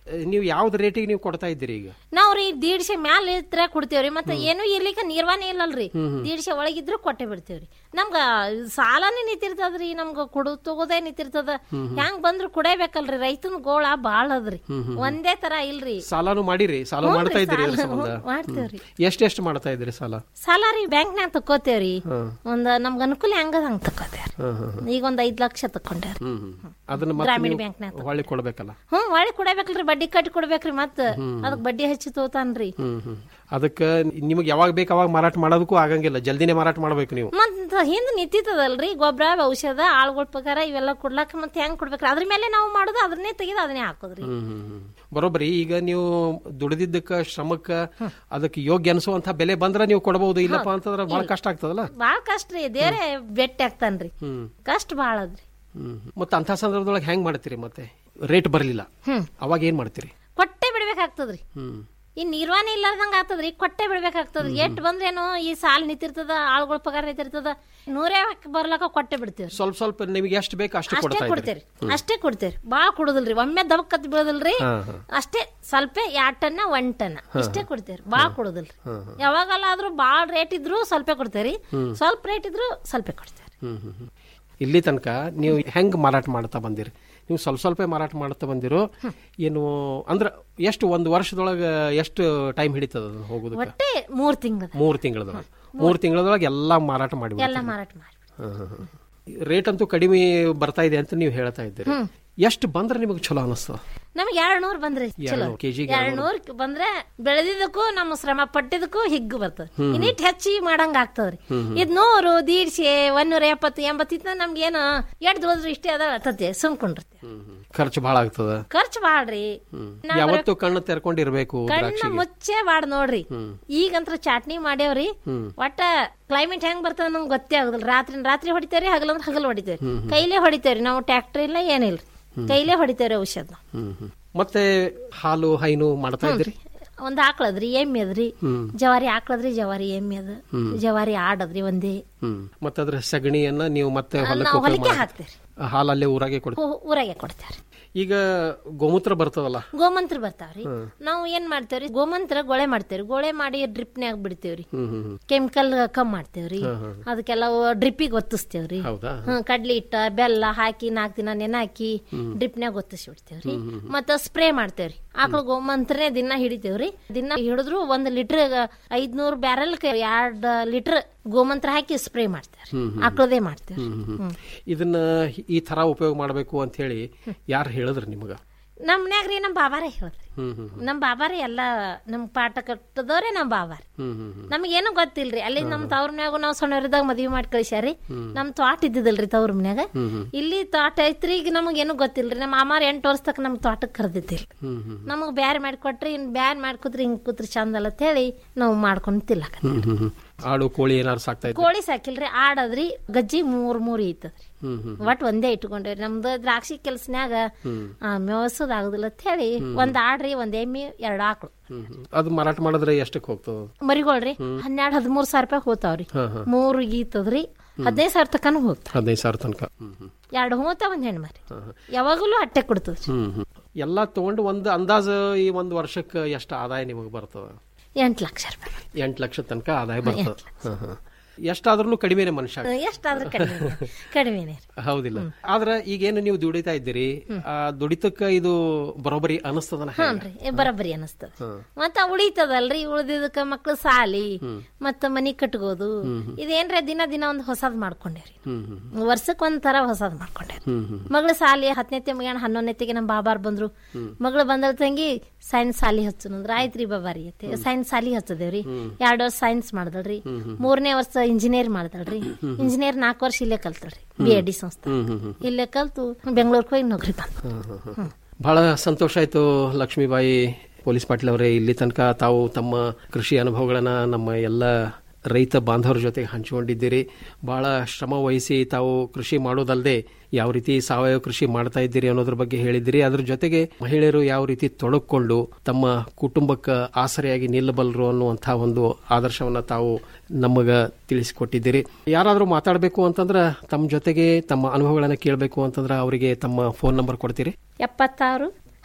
ನೀವು ಯಾವ್ದು ರೇಟಿಗೆ ನೀವು ಕೊಡ್ತಾ ಇದ್ದೀರಿ ಈಗ ನಾವ್ರಿ ದೀಡ್ಸೆ ಮ್ಯಾಲ ಇತ್ರ ಕೊಡ್ತೇವ್ರಿ ಮತ್ತೆ ಏನು ಇರ್ಲಿಕ್ಕ ನಿರ್ವಹಣೆ ಇಲ್ಲಲ್ರಿ ಹ್ಮ್, ಹ್ಮ್. ದೀಡ್ಸೆ ಒಳಗಿದ್ರು ಕೊಟ್ಟೆ ಬಿಡ್ತೇವ್ರಿ ನಮ್ಗ ಸಾಲನೇ ನಿಂತಿರ್ತದ್ರಿ ನಮ್ಗ ಕೊಡು ತಗೋದೇ ನಿಂತಿರ್ತದ ಹ್ಮ್, ಹ್ಮ್. ಹೆಂಗ್ ಬಂದ್ರು ಕುಡೇಬೇಕಲ್ರಿ ರೈತನ ಗೋಳ ಬಾಳ ಅದ್ರಿ ಹ್ಮ್, ಹ್ಮ್. ಒಂದೇ ತರ ಇಲ್ರಿ ಸಾಲಾನು ಮಾಡಿರಿ ಸಾಲ ಹ್ಞೂನ್ರಿ, ಮಾಡ್ತಾ ಇದ್ದೀರಿ ಅದ್ರ ಸಾಲ ಸಂಬಂಧ ಮಾಡ್ತೇವ್ರಿ ಎಷ್ಟೆಷ್ಟು ಮಾಡ್ತಾ ಇದ್ದೀರಿ ಸಾಲ ಸಾಲ ರೀ ಬ್ಯಾಂಕ್ನ್ಯಾಗ ತಕೋತೇವ್ರಿ ಹ್ಮ್. ಒಂದ್ ನಮ್ಗ ಅನುಕೂಲ ಹೆಂಗದ ಹಂಗ ತಕೋತೇವ್ರಿ ಹ್ಮ್, ಹ್ಮ್, ಹ್ಮ್. ಈಗ ಒಂದ್ ಐದ್ ಲಕ್ಷ ತಕೊಂಡೇವ್ರಿ ಹ್ಮ್, ಹ್ಮ್. ಅದನ್ನ ಮತ್ತೆ ಗ್ರಾಮೀಣ ನೀವು ಬ್ಯಾಂಕ್ನ್ಯಾಗ ಹೊಳ್ಳಿ ಕೊಡ್ಬೇಕಲ್ಲ ಹ್ಮ್ ಒಳ್ಳೆ ಕೊಡಬೇಕಲ್ರಿ ಬಡ್ಡಿ ಕಟ್ಟಿ ಕೊಡ್ಬೇಕ್ರಿ ಮತ್ ಹ್ಮ್. ಅದಕ್ ಬಡ್ಡಿ ಹೆಚ್ಚು ತೋತಾನ್ರಿ ಹ್ಮ್ ಹ್ಮ್ ಅದಕ್ಕೆ ನಿಮಗೆ ಯಾವಾಗ ಬೇಕು ಅವಾಗ ಮಾರಾಟ ಮಾಡೋದಕ್ಕೂ ಆಗಂಗಿಲ್ಲ ಜಲ್ದಿನೇ ಮಾರಾಟ ಮಾಡ್ಬೇಕು ನೀವು ಮತ್ ಹಿಂದ್ ನಿಂತಿತ್ತದಲ್ರಿ ಗೊಬ್ಬರ ಔಷಧ ಆಳ್ಗಳ ಪಗಾರ ಇವೆಲ್ಲ ಕೊಡ್ಲಾಕ ಮತ್ತೆ ಹೆಂಗ್ ಕೊಡ್ಬೇಕ್ರಿ ಅದ್ರ ಮೇಲೆ ನಾವು ಮಾಡೋದು ಅದನ್ನೇ ತೆಗೆದು ಅದನ್ನೇ ಹಾಕೋದ್ರಿ ಹ್ಮ್ ಹ್ಮ್ ಹ್ಮ್. ಬರೋಬ್ಬರಿ ಈಗ ನೀವು ದುಡಿದಿದ್ದಕ್ಕ ಶ್ರಮಕ್ಕ ಅದಕ್ಕೆ ಯೋಗ್ಯ ಅನಿಸುವಂತ ಬೆಲೆ ಬಂದ್ರೆ ನೀವು ಕೊಡಬಹುದು ಇಲ್ಲಪ್ಪ ಅಂತಂದ್ರೆ ಬಹಳ ಕಷ್ಟ ಆಗ್ತದಲ್ಲ ಬಾಳ ಕಷ್ಟ ರೀ ದೇವ್ರೆ ಬೆಟ್ಟಿ ಆಗ್ತಾನ್ರಿ ಹ್ಮ್ ಕಷ್ಟ ಬಾಳ ಅದ್ರಿ ಹ್ಮ್ ಮತ್ತೆ ಅಂತ ಸಂದರ್ಭದೊಳಗೆ ಹೆಂಗ್ ಮಾಡ್ತೀರಿ ಮತ್ತೆ ರೇಟ್ ಬರಲಿಲ್ಲ ಹ್ಮ್ ಅವಾಗ ಏನ್ ಮಾಡ್ತೀರಿ ಕೊಟ್ಟೆ ಬಿಡ್ಬೇಕಾಗ್ತದ್ರಿ ಹ್ಮ್ ಈ ನಿರ್ವಹಣೆ ಇಲ್ಲಾರ್ದಂಗ ಆಗ್ತದ್ರಿ ಕೊಟ್ಟೆ ಬಿಡ್ಬೇಕಾಗ್ತದ ಎಷ್ಟ್ ಬಂದ್ರೇನು ಈ ಸಾಲ್ ನಿಂತಿರ್ತದ ಆಳ್ಗಳ ಪಗಾರ ನಿಂತಿರ್ತದ ನೂರೇ ಬರ್ಲಕ ಕೊಟ್ಟೆ ಬಿಡ್ತೀವ್ರಿ ಸ್ವಲ್ಪ ಸ್ವಲ್ಪ ನಿಮಗೆ ಎಷ್ಟು ಬೇಕು ಅಷ್ಟು ಅಷ್ಟೇ ಕೊಡ್ತಾ ಕೊಡ್ತೇರಿ ಇದ್ದೀರಿ ಅಷ್ಟೇ ಕೊಡ್ತೇರಿ ಬಾಳ ಕೊಡುದಿಲ್ರಿ ಒಮ್ಮೆ ದಬಕ್ಕತ್ ಬೀಳದಿಲ್ರಿ ಹಾ, ಹಾ. ಅಷ್ಟೇ ಸ್ವಲ್ಪ ಎರಡ್ ಟನ್ನ ಒಂದ್ ಟನ್ನ ಹಾ, ಇಷ್ಟೇ ಹಾ. ಕೊಡ್ತೇರಿ ಬಾಳ ಕೊಡುದಿಲ್ರಿ ಹಾ, ಹಾ. ಯಾವಾಗಲ್ಲ ಆದ್ರೂ ಬಾಳ ರೇಟ್ ಇದ್ರು ಸ್ವಲ್ಪ ಕೊಡ್ತೇರಿ ಹ್ಮ್. ಸ್ವಲ್ಪ ರೇಟ್ ಇದ್ರು ಸ್ವಲ್ಪ ಕೊಡ್ತೇರಿ ಹ್ಮ್ ಹ್ಮ್ ಹ್ಮ್. ಇಲ್ಲಿ ತನಕ ನೀವು ಹೆಂಗ್ ಮಾರಾಟ ಮಾಡ್ತಾ ಬಂದಿರಿ ನೀವು ಸ್ವಲ್ಪ ಸ್ವಲ್ಪ ಮಾರಾಟ ಮಾಡ್ತಾ ಬಂದಿರೋ ಏನು ಅಂದ್ರ ಎಷ್ಟು ಒಂದು ವರ್ಷದೊಳಗ ಎಷ್ಟು ಟೈಮ್ ಹಿಡಿತದ ಅದನ್ನ ಹೋಗೋದಕ್ಕೆ ಒಟ್ಟೆ ಮೂರ್ ತಿಂಗಳ ಮೂರು ತಿಂಗಳದೊಳಗೆ ಮೂರು ತಿಂಗಳದೊಳಗೆ ಎಲ್ಲಾ ಮಾರಾಟ ಮಾಡಿ ಎಲ್ಲ ಮಾರಾಟ ಮಾಡಿ ರೇಟ್ ಅಂತೂ ಕಡಿಮೆ ಬರ್ತಾ ಇದೆ ಅಂತ ನೀವು ಹೇಳ್ತಾ ಇದ್ದೀರಿ ಹ್ಮ್. ಎಷ್ಟು ಬಂದ್ರೆ ನಿಮಗೆ ಚಲೋ ಅನಿಸ್ತದ ನಮ್ಗೆ ಎರಡ್ ನೂರ್ ಬಂದ್ರಿ ಚಲೋ ಎರಡ್ ಕೆಜಿಗೆ ಎರಡ್ ನೂರ್ ಬಂದ್ರೆ ಬೆಳೆದಿದ್ದಕ್ಕೂ ನಮ್ಮ ಶ್ರಮ ಪಟ್ಟಿದ್ದಕ್ಕೂ ಹಿಗ್ಗು ಬರ್ತದ ಹ್ಮ್. ಇನ್ನಿಟ್ ಹೆಚ್ಚಿ ಮಾಡಂಗ ಆಗ್ತದ್ರಿ ಹ್ಮ್, ಹ್ಮ್. ಇದ್ ನೂರು ದೀಡ್ಸೆ ಒಂದೂರ ಎಪ್ಪತ್ತು ಎಂಬತ್ತಿತ್ತ ನಮ್ಗೆ ಏನು ಎಷ್ಟ್ ದುಡಿದ್ರು ಇಷ್ಟೇ ಅದ ತತ್ತೆ ಸುಮ್ಕೊಂಡ್ರಿ ಖರ್ಚು ಬಹಳ ಆಗ್ತದ ಖರ್ಚು ಬಾಳ್ರಿ ನಾವ್ ಯಾವತ್ತು ಕಣ್ಣು ತೆರ್ಕೊಂಡಿರ್ಬೇಕು ಕಣ್ಣ ದ್ರಾಕ್ಷಿಗೆ ಮುಚ್ಚೆ ಬಾಡ್ ನೋಡ್ರಿ ಹ್ಮ್. ಈಗಂತ್ರ ಚಾಟ್ನಿ ಮಾಡ್ಯಾವ್ರಿ ಹ್ಮ್. ಒಟ್ಟ ಕ್ಲೈಮೇಟ್ ಹೆಂಗ್ ಬರ್ತದ ನಮ್ಗೆ ಗೊತ್ತೇ ಆಗುದಿಲ್ಲ ರಾತ್ರಿ ರಾತ್ರಿ ಹೊಡಿತೇವ್ರಿ ಹಗಲಂದ್ರ ಹಗಲ್ ಹೊಡಿತೇವ್ರಿ ಹ್ಮ್, ಹ್ಮ್. ಕೈಲೇ ಹೊಡಿತೇವ್ರಿ ನಾವು ಟ್ರ್ಯಾಕ್ಟರ್ ಇಲ್ಲ ಏನಿಲ್ರಿ ಹ್ಮ್. ಕೈಲೇ ಹೊಡಿತೇವ್ರಿ ಔಷಧ ಹ್ಮ್ ಹ್ಮ್. ಮತ್ತೆ ಹಾಲು ಹೈನು ಮಾಡ್ತಾ ಇದ್ರಿ ಒಂದ್ ಆಕಳದ್ರಿ ಎಮ್ಮೆ ಅದ್ರಿ ಹ್ಮ್. ಜವಾರಿ ಆಕಳದ್ರಿ ಜವಾರಿ ಎಮ್ಮೆ ಅದ ಹ್ಮ್. ಜವಾರಿ ಆಡದ್ರಿ ಒಂದೇ ಹ್ಮ್ ಮತ್ತೆ ಅದ್ರ ಸಗಣಿಯನ್ನ ನೀವು ಮತ್ತೆ ನಾವು ಹೊಲಕ್ಕೆ ಉಪಯೋಗ ಹೊಲಿಕೆ ಮಾಡಿ- ಹಾಕ್ತೇವ್ರಿ ಹಾಲಲ್ಲೇ ಊರಾಗೆ ಕೊಡ್ತೀವಿ ಊ- ಊರಾಗೆ ಕೊಡ್ತೇವ್ರಿ ಈಗ ಗೋಮೂತ್ರ ಬರ್ತದಲ್ಲ ಗೋಮಂತ್ರ ಬರ್ತಾವ್ರಿ ಹ್ಮ್. ನಾವು ಏನ್ ಮಾಡ್ತೇವ್ರಿ ಗೋಮಂತ್ರ ಗೊಳೆ ಮಾಡ್ತೇವ್ರಿ ಗೊಳೆ ಮಾಡಿ ಡ್ರಿಪ್ನ್ಯಾಗ ಬಿಡ್ತೇವ್ರಿ ಹ್ಮ್ ಹ್ಮ್ ಹ್ಮ್. ಕೆಮಿಕಲ್ ಕಮ್ ಮಾಡ್ತೇವ್ರಿ ಹಾ, ಹಾ. ಅದಕ್ಕೆಲ್ಲ ಡ್ರಿಪ್ಪಿಗೆ ಒತ್ತಿಸ್ತೇವ್ರಿ ಹೌದಾ ಹ್ಮ್ ಕಡ್ಲಿ ಹಿಟ್ಟ ಬೆಲ್ಲ ಹಾಕಿ ನಾಲ್ಕು ದಿನ ನೆನಾಕಿ ಹ್ಮ್. ಡ್ರಿಪ್ನ್ಯಾಗ ಒತ್ತಿಸಿ ಬಿಡ್ತೇವ್ರಿ ಹ್ಮ್, ಹ್ಮ್, ಹ್ಮ್. ಮತ್ತ ಸ್ಪ್ರೇ ಮಾಡ್ತೇವ್ರಿ ಆಕಳ ಗೋಮಂತ್ರನೇ ದಿನ ಹಿಡಿತೇವ್ರಿ ದಿನ ಹಿಡಿದ್ರು ಒಂದ್ ಲೀಟರ್ ಐದ್ನೂರ್ ಬ್ಯಾರಲ್ ಎರಡ್ ಲೀಟರ್ ಗೋಮಂತ್ರ ಹಾಕಿ ಸ್ಪ್ರೇ ಮಾಡ್ತೇವ್ರಿ ಹ್ಮ್, ಹ್ಮ್. ಆಕಳದೇ ಮಾಡ್ತೇವ್ರಿ ಹ್ಮ್, ಹ್ಮ್, ಹ್ಮ್. ಹ್ಮ್. ಇದನ್ನ ಈ ತರ ಉಪಯೋಗ ಮಾಡಬೇಕು ಅಂತ ಹೇಳಿ ಯಾರು ಹೇಳಿದ್ರು ನಿಮಗ ನಮ್ ಮನ್ಯಾಗ್ರಿ ನಮ್ ಬಾಬಾರೇ ಹೇಳ್ರಿ ಹ್ಮ್ ಹ್ಮ್ ಹ್ಮ್. ನಮ್ ಬಾಬಾರೇ ಎಲ್ಲಾ ನಮ್ ಪಾಠ ಕಟ್ಟದವ್ರೆ ನಮ್ ಬಾಬಾರಿ ಹ್ಮ್ ಹ್ಮ್ ಹ್ಮ್. ನಮಗೇನು ಗೊತ್ತಿಲ್ರಿ ಅಲ್ಲಿ ನಮ್ ತವ್ರ ಮನ್ಯಾಗ ನಾವ್ ಸಣ್ಣವರಿದ್ದಾಗ ಮದ್ವಿ ಮಾಡಿ ಕಳಿಸ್ಯಾರಿ ಹ್ಮ್. ನಮ್ ತೋಟ ಇದ್ದಿದ್ದಲ್ರಿ ತವ್ರ ಮನ್ಯಾಗ ಹ್ಮ್ ಹ್ಮ್. ಇಲ್ಲಿ ತೋಟ ಐತ್ರಿ ಈಗ ನಮಗೇನು ಗೊತ್ತಿಲ್ರಿ ನಮ್ಮ ಮಾಮಾರ್ ಎಂಟು ವರ್ಷ ತಕ್ಕ ನಮ್ ತೋಟಕ್ಕೆ ಕರೆದಿದ್ದಿಲ್ಲ ಹ್ಮ್ ಹ್ಮ್ ನಮಗ್ ಬ್ಯಾರೆ ಮಾಡಿ ಕೊಟ್ರಿ ಇನ್ ಬ್ಯಾರೆ ಮಾಡಿ ಕೂತ್ರಿ ಹಿಂಗ್ ಕೂತ್ರಿ ಚಂದ ಅಲ್ಲ ಅಂತ ಹೇಳಿ ನಾವು ಮಾಡ್ಕೊಂಡ್ ತಿಲ್ಲಕ ಹ್ಮ್ ಹ್ಮ್ ಹ್ಮ್. ಆಡು ಕೋಳಿ ಏನಾರು ಸಾಕ್ತಾ ಇದ್ರಿ ಕೋಳಿ ಸಾಕಿಲ್ರಿ ಆಡದ್ರಿ ಗಜ್ಜಿ ಮೂರ್ ಮೂರ್ ಐತದ್ರಿ ಹ್ಮ್ ಹ್ಮ್ ಒಟ್ ಒಂದೇ ಇಟ್ಕೊಂಡೇವ್ರಿ ನಮ್ದು ದ್ರಾಕ್ಷಿ ಕೆಲ್ಸನ್ಯಾಗ ಹ್ಮ್. ಮೇವಸೋದ್ ಆಗುದಿಲ್ಲ ಅಂತ ಹೇಳಿ ಹ್ಮ್. ಒಂದ್ ಆಡ್ರಿ ಒಂದ್ ಎಮ್ಮಿ ಎರಡ್ ಆಕಳು ಹ್ಮ್ ಹ್ಮ್. ಅದು ಮಾರಾಟ ಮಾಡಿದ್ರೆ ಎಷ್ಟಕ್ಕೆ ಹೋಗ್ತದ ಮರಿಗೊಳ್ರಿ ಹ್ಮ್. ಹನ್ನೆರಡ್ ಹದಿಮೂರ್ ಸಾವಿರ ರೂಪಾಯಿ ಹೋತಾವ್ರಿ ಹಾ, ಹಾ. ಮೂರು ಗೀತದ್ರಿ ಹದಿನೈದು ಸಾವಿರ ತಕನು ಹೋಗ್ತಾವ ಹದಿನೈದು ಸಾವಿರ ತನಕ ಹ್ಮ್ ಹ್ಮ್. ಎರಡು ಹೋತ ಒಂದ್ ಹೆಣ್ಣು ಮರಿ ಹಾ, ಹಾ. ಯಾವಾಗಲೂ ಅಟ್ಟೆ ಕೊಡ್ತದ್ರಿ ಹ್ಮ್ ಹ್ಮ್. ಎಲ್ಲಾ ತಗೊಂಡು ಒಂದು ಅಂದಾಜು ಈ ಒಂದು ವರ್ಷಕ್ಕೆ ಎಷ್ಟು ಆದಾಯ ನಿಮಗೆ ಬರ್ತದ ಎಂಟ್ ಲಕ್ಷ ರೂಪಾಯಿ ಎಂಟು ಲಕ್ಷ ತನಕ ಆದಾಯ ಬರ್ತದ ಹಾ, ಹಾ. ಎಷ್ಟಾದ್ರೂ ಕಡಿಮೆನೆ ಮನುಷ್ಯ ಎಷ್ಟಾದ್ರೂ ಕಡಿಮೆ ಕಡಿಮೆನೆ ಹೌದಿಲ್ಲ ಆದ್ರ ಈಗೇನು ನೀವು ದುಡಿತಾ ಇದ್ದೀರಿ ಆ ದುಡಿತಕ್ಕ ಇದು ಬರೋಬ್ಬರಿ ಅನಿಸ್ತದನ ಹ್ಞೂನ್ರಿ ಏ ಬರೋಬ್ಬರಿ ಅನಸ್ತದ ಹಾ. ಮತ್ತ ಉಳಿತದಲ್ರಿ ಉಳಿದಿದ್ದಕ್ಕ ಮಕ್ಳು ಸಾಲಿ ಹ್ಮ್. ಮತ್ತ ಮನಿ ಕಟ್ಗೋದು ಹ್ಮ್, ಹ್ಮ್. ಇದೇನ್ರ ದಿನ ದಿನ ಒಂದ್ ಹೊಸದ್ ಮಾಡ್ಕೊಂಡೇವ್ರಿ ಹ್ಮ್ ಹ್ಮ್ ವರ್ಷಕ್ ಒಂದ್ ತರ ಹೊಸದ್ ಮಾಡ್ಕೊಂಡೇವ್ರಿ ಹ್ಮ್ ಹ್ಮ್ ಮಗಳ ಸಾಲಿ ಹತ್ತನೇತೆ ಮುಗಿಯಣ ಹನ್ನೊಂದನೇತಿಗೆ ನಮ್ಮ ಬಾಬಾರ್ ಬಂದ್ರು ಹ್ಮ್. ಮಗಳು ಬಂದಳ ತಂಗಿ ಸೈನ್ಸ್ ಸಾಲಿ ಹಚ್ಚು ಅಂದ್ರ ಆಯ್ತ್ರಿ ಬಾಬಾರಿ ಅತ್ತೆ ಸೈನ್ಸ್ ಸಾಲಿ ಹಚ್ಚದೇವ್ರಿ ಹ್ಮ್. ಎರಡ್ ವರ್ಷ ಸೈನ್ಸ್ ಮಾಡ್ದಳ್ರಿ ಹ್ಮ್, ಹ್ಮ್. ಮೂರನೇ ವರ್ಷ ಇಂಜಿನಿಯರ್ ಮಾಡ್ದಳ್ರಿ ಹ್ಮ್. ಇಂಜಿನಿಯರ್ ನಾಲ್ಕು ವರ್ಷ ಇಲ್ಲೇ ಕಲ್ತಳ್ರಿ ಬಿ ಎ ಡಿ ಸಂಸ್ಥೆ ಹ್ಮ್ ಹ್ಮ್ ಹ್ಮ್ ಇಲ್ಲೇ ಕಲ್ತು ಬೆಂಗಳೂರಿಗೆ ಹೋಗಿ ನೌಕರಿ ಬಂದ ಹ್ಮ್, ಹ್ಮ್, ಹ್ಮ್. ಬಹಳ ಸಂತೋಷ ಆಯ್ತು ಲಕ್ಷ್ಮೀಬಾಯಿ ಪೊಲೀಸ್ ಪಾಟೀಲ್ ಅವರೇ ಇಲ್ಲಿ ತನಕ ತಾವು ತಮ್ಮ ಕೃಷಿ ಅನುಭವಗಳನ್ನ ನಮ್ಮ ಎಲ್ಲ ರೈತ ಬಾಂಧವರ ಜೊತೆಗೆ ಹಂಚಿಕೊಂಡಿದ್ದೀರಿ ಬಹಳ ಶ್ರಮ ವಹಿಸಿ ತಾವು ಕೃಷಿ ಮಾಡೋದಲ್ಲದೆ ಯಾವ ರೀತಿ ಸಾವಯವ ಕೃಷಿ ಮಾಡ್ತಾ ಇದ್ದೀರಿ ಅನ್ನೋದ್ರ ಬಗ್ಗೆ ಹೇಳಿದ್ದೀರಿ ಅದ್ರ ಜೊತೆಗೆ ಮಹಿಳೆಯರು ಯಾವ ರೀತಿ ತೊಡಕೊಂಡು ತಮ್ಮ ಕುಟುಂಬಕ್ಕೆ ಆಸರೆಯಾಗಿ ನಿಲ್ಲಬಲ್ಲರು ಅನ್ನುವಂತಹ ಒಂದು ಆದರ್ಶವನ್ನ ತಾವು ನಮಗ ತಿಳಿಸಿಕೊಟ್ಟಿದ್ದೀರಿ ಯಾರಾದರೂ ಮಾತಾಡಬೇಕು ಅಂತಂದ್ರೆ ತಮ್ಮ ಜೊತೆಗೆ ತಮ್ಮ ಅನುಭವಗಳನ್ನ ಕೇಳಬೇಕು ಅಂತಂದ್ರೆ ಅವರಿಗೆ ತಮ್ಮ ಫೋನ್ ನಂಬರ್ ಕೊಡ್ತೀರಿ ಎಪ್ಪತ್ತಾರು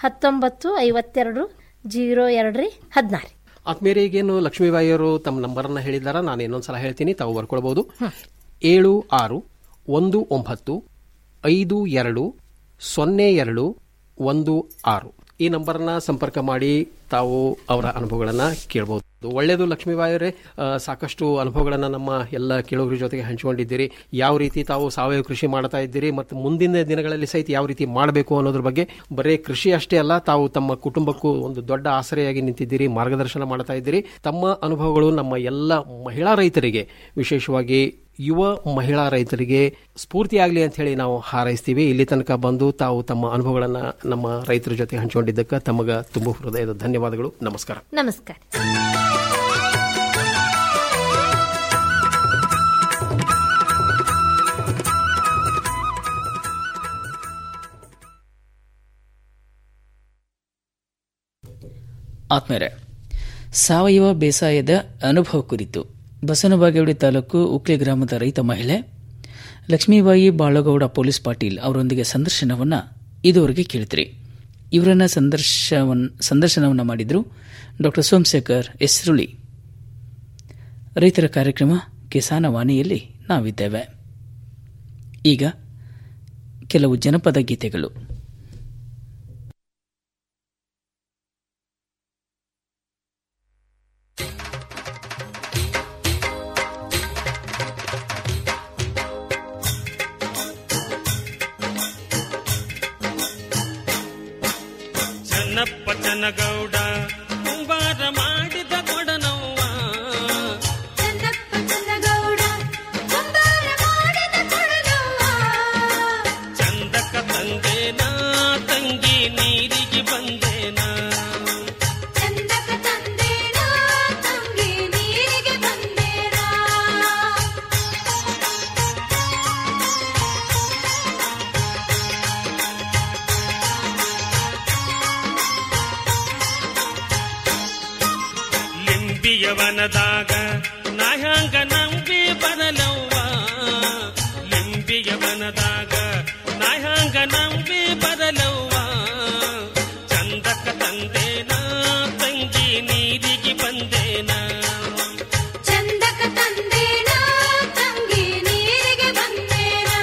ಹತ್ತೊಂಬತ್ತು ಐವತ್ತೆರಡು ಜೀರೋ ಎರಡು ರೀ ಹದಿನಾರು ಆತ್ಮೀಯರೇ ಈಗೇನು ಲಕ್ಷ್ಮೀಬಾಯಿಯವರು ತಮ್ಮ ನಂಬರನ್ನ ಹೇಳಿದಾರ ನಾನು ಇನ್ನೊಂದ್ಸಲ ಹೇಳ್ತೀನಿ ತಾವು ಬರ್ಕೊಳ್ಬಹುದು ಏಳು ಆರು ಒಂದು ಒಂಬತ್ತು ಐದು ಎರಡು ಸೊನ್ನೆ ಎರಡು ಒಂದು ಆರು ಈ ನಂಬರ್ನ ಸಂಪರ್ಕ ಮಾಡಿ ತಾವು ಅವರ ಅನುಭವಗಳನ್ನ ಕೇಳಬಹುದು ಒಳ್ಳೆಯದು ಲಕ್ಷ್ಮೀಬಾಯಿಯವರೇ ಆ, ಸಾಕಷ್ಟು ಅನುಭವಗಳನ್ನ ನಮ್ಮ ಎಲ್ಲ ಕೇಳುಗರ ಜೊತೆಗೆ ಹಂಚಿಕೊಂಡಿದ್ದೀರಿ ಯಾವ ರೀತಿ ತಾವು ಸಾವಯವ ಕೃಷಿ ಮಾಡ್ತಾ ಇದ್ದೀರಿ ಮತ್ತು ಮುಂದಿನ ದಿನಗಳಲ್ಲಿ ಸಹಿತ ಯಾವ ರೀತಿ ಮಾಡಬೇಕು ಅನ್ನೋದ್ರ ಬಗ್ಗೆ ಬರೀ ಕೃಷಿ ಅಷ್ಟೇ ಅಲ್ಲ ತಾವು ತಮ್ಮ ಕುಟುಂಬಕ್ಕೂ ಒಂದು ದೊಡ್ಡ ಆಸರೆಯಾಗಿ ನಿಂತಿದ್ದೀರಿ ಮಾರ್ಗದರ್ಶನ ಮಾಡ್ತಾ ಇದ್ದೀರಿ ತಮ್ಮ ಅನುಭವಗಳು ನಮ್ಮ ಎಲ್ಲ ಮಹಿಳಾ ರೈತರಿಗೆ ವಿಶೇಷವಾಗಿ ಯುವ ಮಹಿಳಾ ರೈತರಿಗೆ ಸ್ಫೂರ್ತಿಯಾಗಲಿ ಅಂತ ಹೇಳಿ ನಾವು ಹಾರೈಸ್ತೀವಿ ಇಲ್ಲಿ ತನಕ ಬಂದು ತಾವು ತಮ್ಮ ಅನುಭವಗಳನ್ನ ನಮ್ಮ ರೈತರ ಜೊತೆ ಹಂಚಿಕೊಂಡಿದ್ದಕ್ಕೆ ತಮಗ ತುಂಬ ಹೃದಯದ ಧನ್ಯವಾದಗಳು ನಮಸ್ಕಾರ ನಮಸ್ಕಾರ ಆತ್ಮೀಯರೇ ಸಾವಯವ ಬೇಸಾಯದ ಅನುಭವ ಕುರಿತು ಬಸವನಬಾಗೇವಾಡಿ ತಾಲೂಕು ಉಕ್ಲಿ ಗ್ರಾಮದ ರೈತ ಮಹಿಳೆ ಲಕ್ಷ್ಮೀಬಾಯಿ ಬಾಳಗೌಡ ಪೊಲೀಸ್ ಪಾಟೀಲ್ ಅವರೊಂದಿಗೆ ಸಂದರ್ಶನವನ್ನ ಇದುವರೆಗೆ ಕೇಳಿದ್ರಿ ಇವರನ್ನ ಸಂದರ್ಶವನ್ ಸಂದರ್ಶನವನ್ನ ಮಾಡಿದ್ರು ಡಾಕ್ಟರ್ ಸೋಮಶೇಖರ್ ಎಸ್ರುಳಿ ರೈತರ ಕಾರ್ಯಕ್ರಮ ಕಿಸಾನ ವಾಣಿಯಲ್ಲಿ ನಾವಿದ್ದೇವೆ ಈಗ ಕೆಲವು ಜನಪದ ಗೀತೆಗಳು ಚನ್ನಪ್ಪ ಚನ್ನಗೌಡ ಕುಂಬಾರ ಮಾಡಿದ ಕೊಡನವ್ವ ಚಂದಕ ತಂದೇನಾ ತಂಗಿ ನೀರಿಗೆ ಬಂದೇನಾ ಲಿಂಬಿಯ ವನದಾಗ ನಾ ಹ್ಯಾಂಗ ನಂಬಿ ಬರಲವ್ವ ಲಿಂಬಿಯ ವನದಾಗ ನಾ ಹ್ಯಾಂಗ ನಂಬಿ ಬರಲವ್ವ ಚಂದಕ ತಂದೇನಾ ತಂಗಿ ನೀರಿಗೆ ಬಂದೇನಾ ಚಂದಕ ತಂದೇನಾ ತಂಗಿ ನೀರಿಗೆ ಬಂದೇನಾ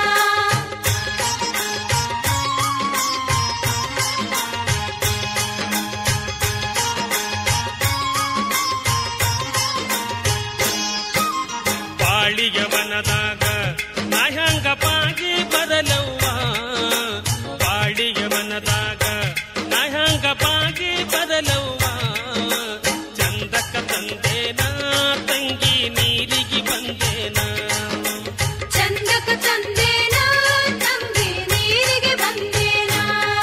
ಬಾಳಿಯ ವನದಾಗ ನಾ ಹ್ಯಾಂಗ ಬಾಗಿ ಬರಲವ್ವ ಬಾಳಿಯ ವನದಾಗ ನಾ ಹ್ಯಾಂಗ ಬಾಗಿ ಬರಲವ್ವ ಚಂದಕ ತಂದೇನಾ ತಂಗಿ ನೀರಿಗೆ ಬಂದೇನಾ ಚಂದಕ ತಂದೇನಾ ತಂಗಿ ನೀರಿಗೆ ಬಂದೇನಾ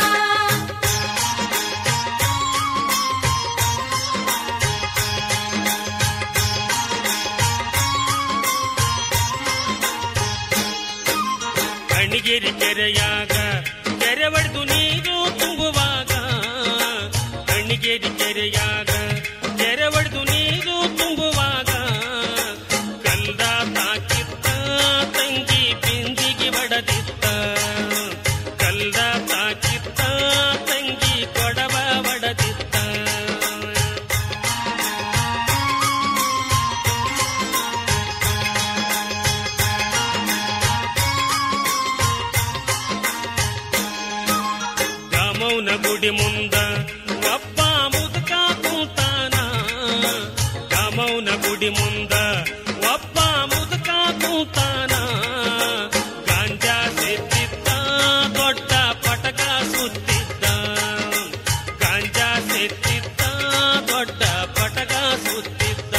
ಕಣಿಗಿರಿ ಕೆರೆಯಾಗ ಕೆರೆ ಒಡೆದು ನೀರು ತುಂಬುವಾಗ ಕಣಿಗೇರಿ ಕೆರೆಯಾಗ ಕೆರೆ ಒಡೆದು ನೀರು ತುಂಬುವಾಗ ಕಂದ ತಾಕಿತ್ತ ತಂಗಿ ಬಿಂದಿಗೆ ಒಡದಿತ್ತ ಕಲ್ದ ತಾಕಿತ್ತ ತಂಗಿ ಕೊಡವ ಒಡದಿತ್ತ ರಾಮೌನ ಗುಡಿ ಮುಂದ ಒಬ್ಬ ಮುದುಕ ಕೂತಾನ ರಾಮೌನ ಗುಡಿ ಮುಂದ ಒಬ್ಬ ಮುದುಕ ಕೂತಾನ ಗಾಂಜಾ ಸೇತಿದ್ದ ದೊಡ್ಡ ಪಟಕ ಸುತ್ತಿದ್ದ ಗಾಂಜಾ ಸೇತಿದ್ದ ದೊಡ್ಡ ಪಟಕ ಸುತ್ತಿದ್ದ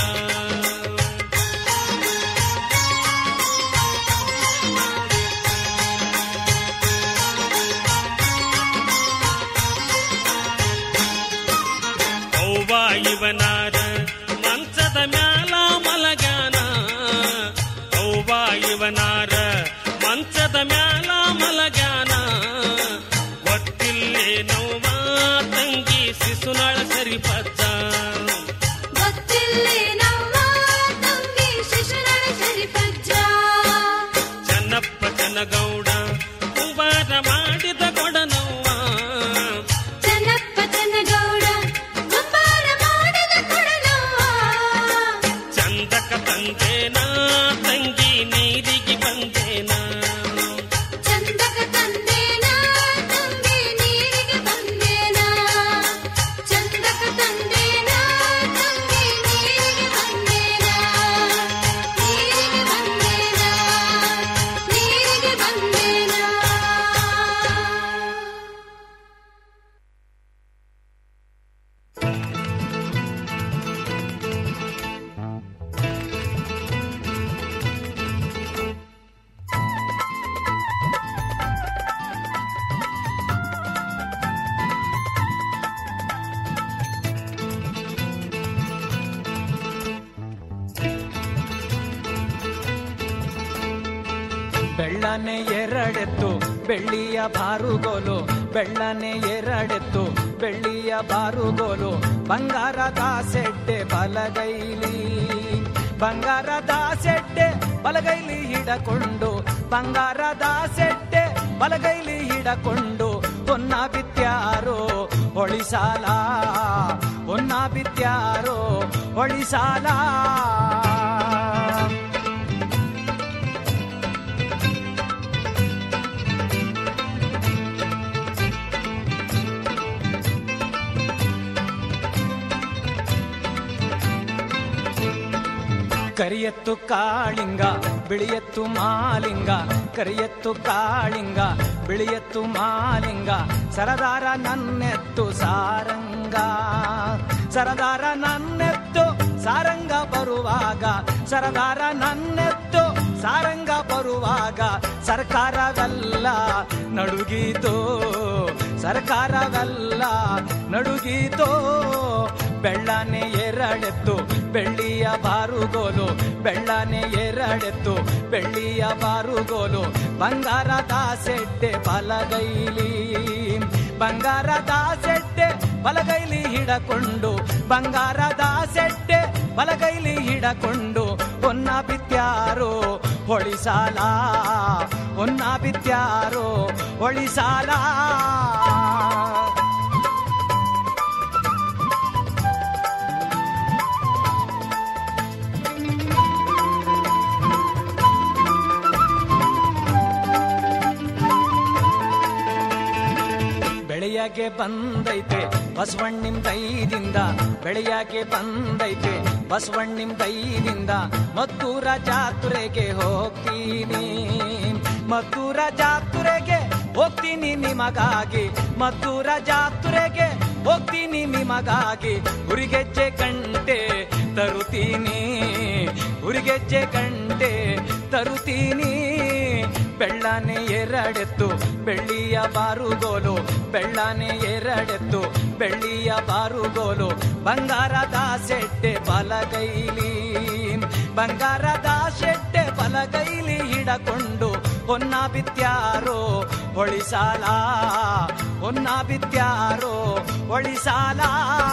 ಅವ್ವ ಇವನಾರ ಮಂಚದ ಮ್ಯಾಲ ಮಲಗಾನ ಅವ್ವ ಇವನಾರ ಮಂಚದ ಮ್ಯಾಲ ಮಲಗಾನ ಗೊತ್ತಿಲ್ಲೇ ನೋವ ತಂಗಿ ಶಿಶುನಾಳ ಸರಿಪದ್ದ ಗೊತ್ತಿಲ್ಲೇನವ್ವ ತಂಗಿ ಶಿಶುನಾಳ ಸರಿಪಜ್ಜ ಚನ್ನಪ್ಪ ಚನ್ನಗೌಡ ಕುಂಬಾರ ಮಾಡಿದ ಕೊಡನವ್ವ ಬೆಳ್ಳನೆ ಎರಡೆತ್ತು ಬೆಳ್ಳಿಯ ಬಾರುಗೋಲು ಬೆಳ್ಳನೆ ಎರಡೆತ್ತು ಬೆಳ್ಳಿಯ ಬಾರುಗೋಲು ಬಂಗಾರದ ಸೆಡ್ಡೆ ಬಲಗೈಲಿ ಬಂಗಾರದ ಸೆಡ್ಡೆ ಬಲಗೈಲಿ ಹಿಡಕೊಂಡು ಬಂಗಾರದ ಸೆಡ್ಡೆ ಬಲಗೈಲಿ ಹಿಡಕೊಂಡು ಹೊನ್ನ ಬಿತ್ಯಾರೋ ಹೊಳಿಸಾಲ ಹೊನ್ನ ಬಿತ್ಯಾರೋ ಹೊಳಿಸಾಲ ಕರಿಯತ್ತು ಕಾಳಿಂಗ ಬಿಳಿಯತ್ತು ಮಾಲಿಂಗ ಕರಿಯತ್ತು ಕಾಳಿಂಗ ಬಿಳಿಯತ್ತು ಮಾಲಿಂಗ ಸರದಾರ ನನ್ನೆತ್ತು ಸಾರಂಗ ಸರದಾರ ನನ್ನೆತ್ತು ಸಾರಂಗ ಬರುವಾಗ ಸರದಾರ ನನ್ನೆತ್ತು ಸಾರಂಗ ಬರುವಾಗ ಸರ್ಕಾರವೆಲ್ಲ ನಡುಗೀತೋ ಸರ್ಕಾರವೆಲ್ಲ ನಡುಗೀತೋ ಬೆಳ್ಳನೆ ಎರಡೆತ್ತು ಬೆಳ್ಳಿಯ ಬಾರುಗೋಲು ಬೆಳ್ಳನೆ ಎರಡೆತ್ತು ಬೆಳ್ಳಿಯ ಬಾರುಗೋಲು ಬಂಗಾರದ ಸೆಡ್ಡೆ ಬಲಗೈಲಿ ಬಂಗಾರದ ಸೆಡ್ಡೆ ಬಲಗೈಲಿ ಹಿಡಕೊಂಡು ಬಂಗಾರದ ಸೆಡ್ಡೆ ಬಲಗೈಲಿ ಹಿಡಕೊಂಡು ಹೊನ್ನ ಬಿತ್ಯಾರೋ ಹೊಳಿಸಾಲ ಹೊನ್ನ ಬಿತ್ಯಾರೋ ಹೊಳಿಸಾಲ ಬೆಳೆಯಗೆ ಬಂದೈತೆ ಬಸವಣ್ಣಿಂ ದೈದಿಂದ ಬೆಳೆಯಗೆ ಬಂದೈತೆ ಬಸವಣ್ಣಿಂ ದೈದಿಂದ ಮದ್ದೂರ ಜಾತ್ರೆಗೆ ಹೋಗ್ತೀನಿ ಮದ್ದೂರ ಜಾತ್ರೆಗೆ ಹೋಗ್ತೀನಿ ನಿಮಗಾಗಿ ಮದ್ದೂರ ಜಾತ್ರೆಗೆ ಹೋಗ್ತೀನಿ ನಿಮಗಾಗಿ ಉರಿಗೆಜ್ಜೆ ಗಂಟೆ ತರುತ್ತೀನಿ ಉರಿಗೆಜ್ಜೆ ಗಂಟೆ ತರುತ್ತೀನಿ ಬೆಳ್ಳನೆ ಎರಡೆತ್ತು ಬೆಳ್ಳಿಯ ಬಾರುಗೋಲು ಬೆಳ್ಳನೆ ಎರಡೆತ್ತು ಬೆಳ್ಳಿಯ ಬಾರುಗೋಲು ಬಂಗಾರದ ಸೆಡ್ಡೆ ಬಲಗೈಲಿ ಬಂಗಾರದ ಸೆಡ್ಡೆ ಬಲಗೈಲಿ ಹಿಡಕೊಂಡು ಹೊನ್ನ ಬಿತ್ಯಾರೋ ಹೊಳಿಸಾಲ ಹೊನ್ನ ಬಿತ್ಯಾರೋ ಹೊಳಿಸಾಲ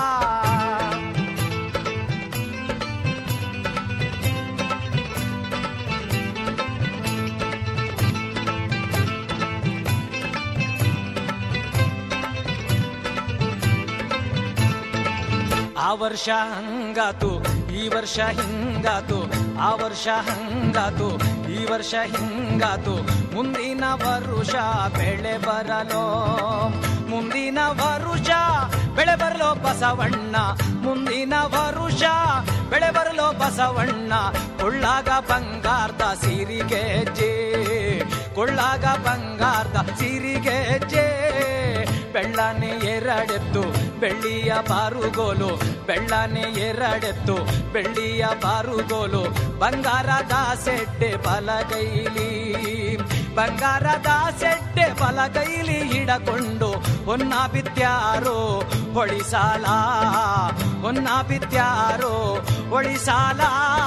ಆ ವರ್ಷ ಹಂಗಾತು ಈ ವರ್ಷ ಹಿಂಗಾತು ಆ ವರ್ಷ ಹಂಗಾತು ಈ ವರ್ಷ ಹಿಂಗಾತು ಮುಂದಿನ ವರುಷ ಬೆಳೆ ಬರಲೋ ಮುಂದಿನ ವರುಷ ಬೆಳೆ ಬರಲೋ ಬಸವಣ್ಣ ಮುಂದಿನ ವರುಷ ಬೆಳೆ ಬರಲೋ ಬಸವಣ್ಣ ಕೊಳ್ಳಾಗ ಬಂಗಾರದ ಸಿರಿಗೆ ಜೇ ಕೊಳ್ಳಾಗ ಬಂಗಾರದ ಸಿರಿಗೆ ಜೇ ಬೆಳ್ಳನೆ ಎರಡೆತ್ತು ಬೆಳ್ಳಿಯ ಬಾರುಗೋಲು ಬೆಳ್ಳನೆ ಎರಡೆತ್ತು ಬೆಳ್ಳಿಯ ಬಾರುಗೋಲು ಬಂಗಾರದ ಸೆಡ್ಡೆ ಬಲಗೈಲಿ ಬಂಗಾರದ ಸೆಡ್ಡೆ ಬಲಗೈಲಿ ಹಿಡಕೊಂಡು ಹೊನ್ನ ಬಿತ್ಯಾರೋ ಹೊಳಿಸಾಲ ಹೊನ್ನ ಬಿತ್ಯಾರೋ ಹೊಳಿಸಾಲ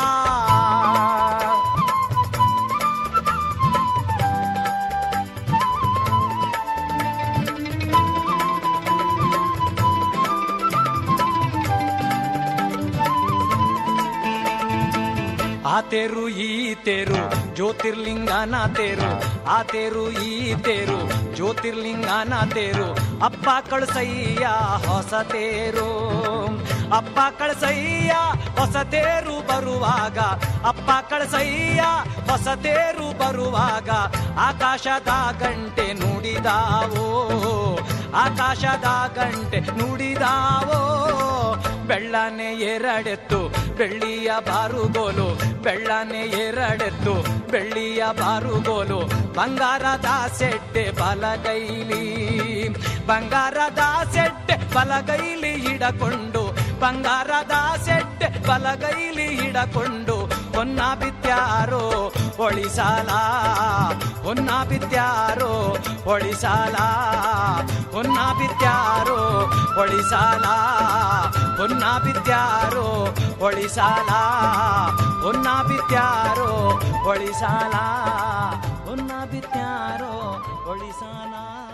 ಆ ತೇರು ಈ ತೇರು ಜ್ಯೋತಿರ್ಲಿಂಗನ ತೇರು ಆ ತೇರು ಈ ತೇರು ಜ್ಯೋತಿರ್ಲಿಂಗನ ತೇರು ಅಪ್ಪ ಕಳಸಯ್ಯ ಹೊಸ ತೇರು ಅಪ್ಪ ಕಳಸಯ್ಯ ಹೊಸ ತೇರು ಬರುವಾಗ ಅಪ್ಪ ಕಳಸಯ್ಯ ಹೊಸ ತೇರು ಬರುವಾಗ ಆಕಾಶದ ಗಂಟೆ ನುಡಿದಾವೋ ಆಕಾಶದ ಗಂಟೆ ನುಡಿದಾವೋ ಬೆಳ್ಳನೆ ಎರಡೆತ್ತು ಬೆಳ್ಳಿಯ ಬಾರುಗೋಲು ಬೆಳ್ಳನೆ ಎರಡೆತ್ತು ಬೆಳ್ಳಿಯ ಬಾರುಗೋಲು ಬಂಗಾರದ ಸೆಡ್ಡೆ ಬಲಗೈಲಿ ಬಂಗಾರದ ಸೆಡ್ಡೆ ಬಲಗೈಲಿ ಹಿಡಕೊಂಡು ಬಂಗಾರದ ಸೆಡ್ಡೆ ಬಲಗೈಲಿ ಹಿಡಕೊಂಡು ಹೊನ್ನ ಬಿತ್ಯಾರೋ ಒಳಿಸಾಲ ಹೊನ್ನ ಬಿತ್ಯಾರೋ ಒಳಿಸಾಲ ಹೊನ್ನ ಬಿತ್ಯಾರೋ ಒಳಿಸಾಲ ಹೊನ್ನ ಬಿತ್ಯಾರೋ ಒಳಿಸಾಲ ಹೊನ್ನ ಬಿತ್ಯಾರೋ ಒಳಿಸಾಲ ಹೊನ್ನ ಬಿತ್ಯಾರೋ ಒಳಿಸಾನ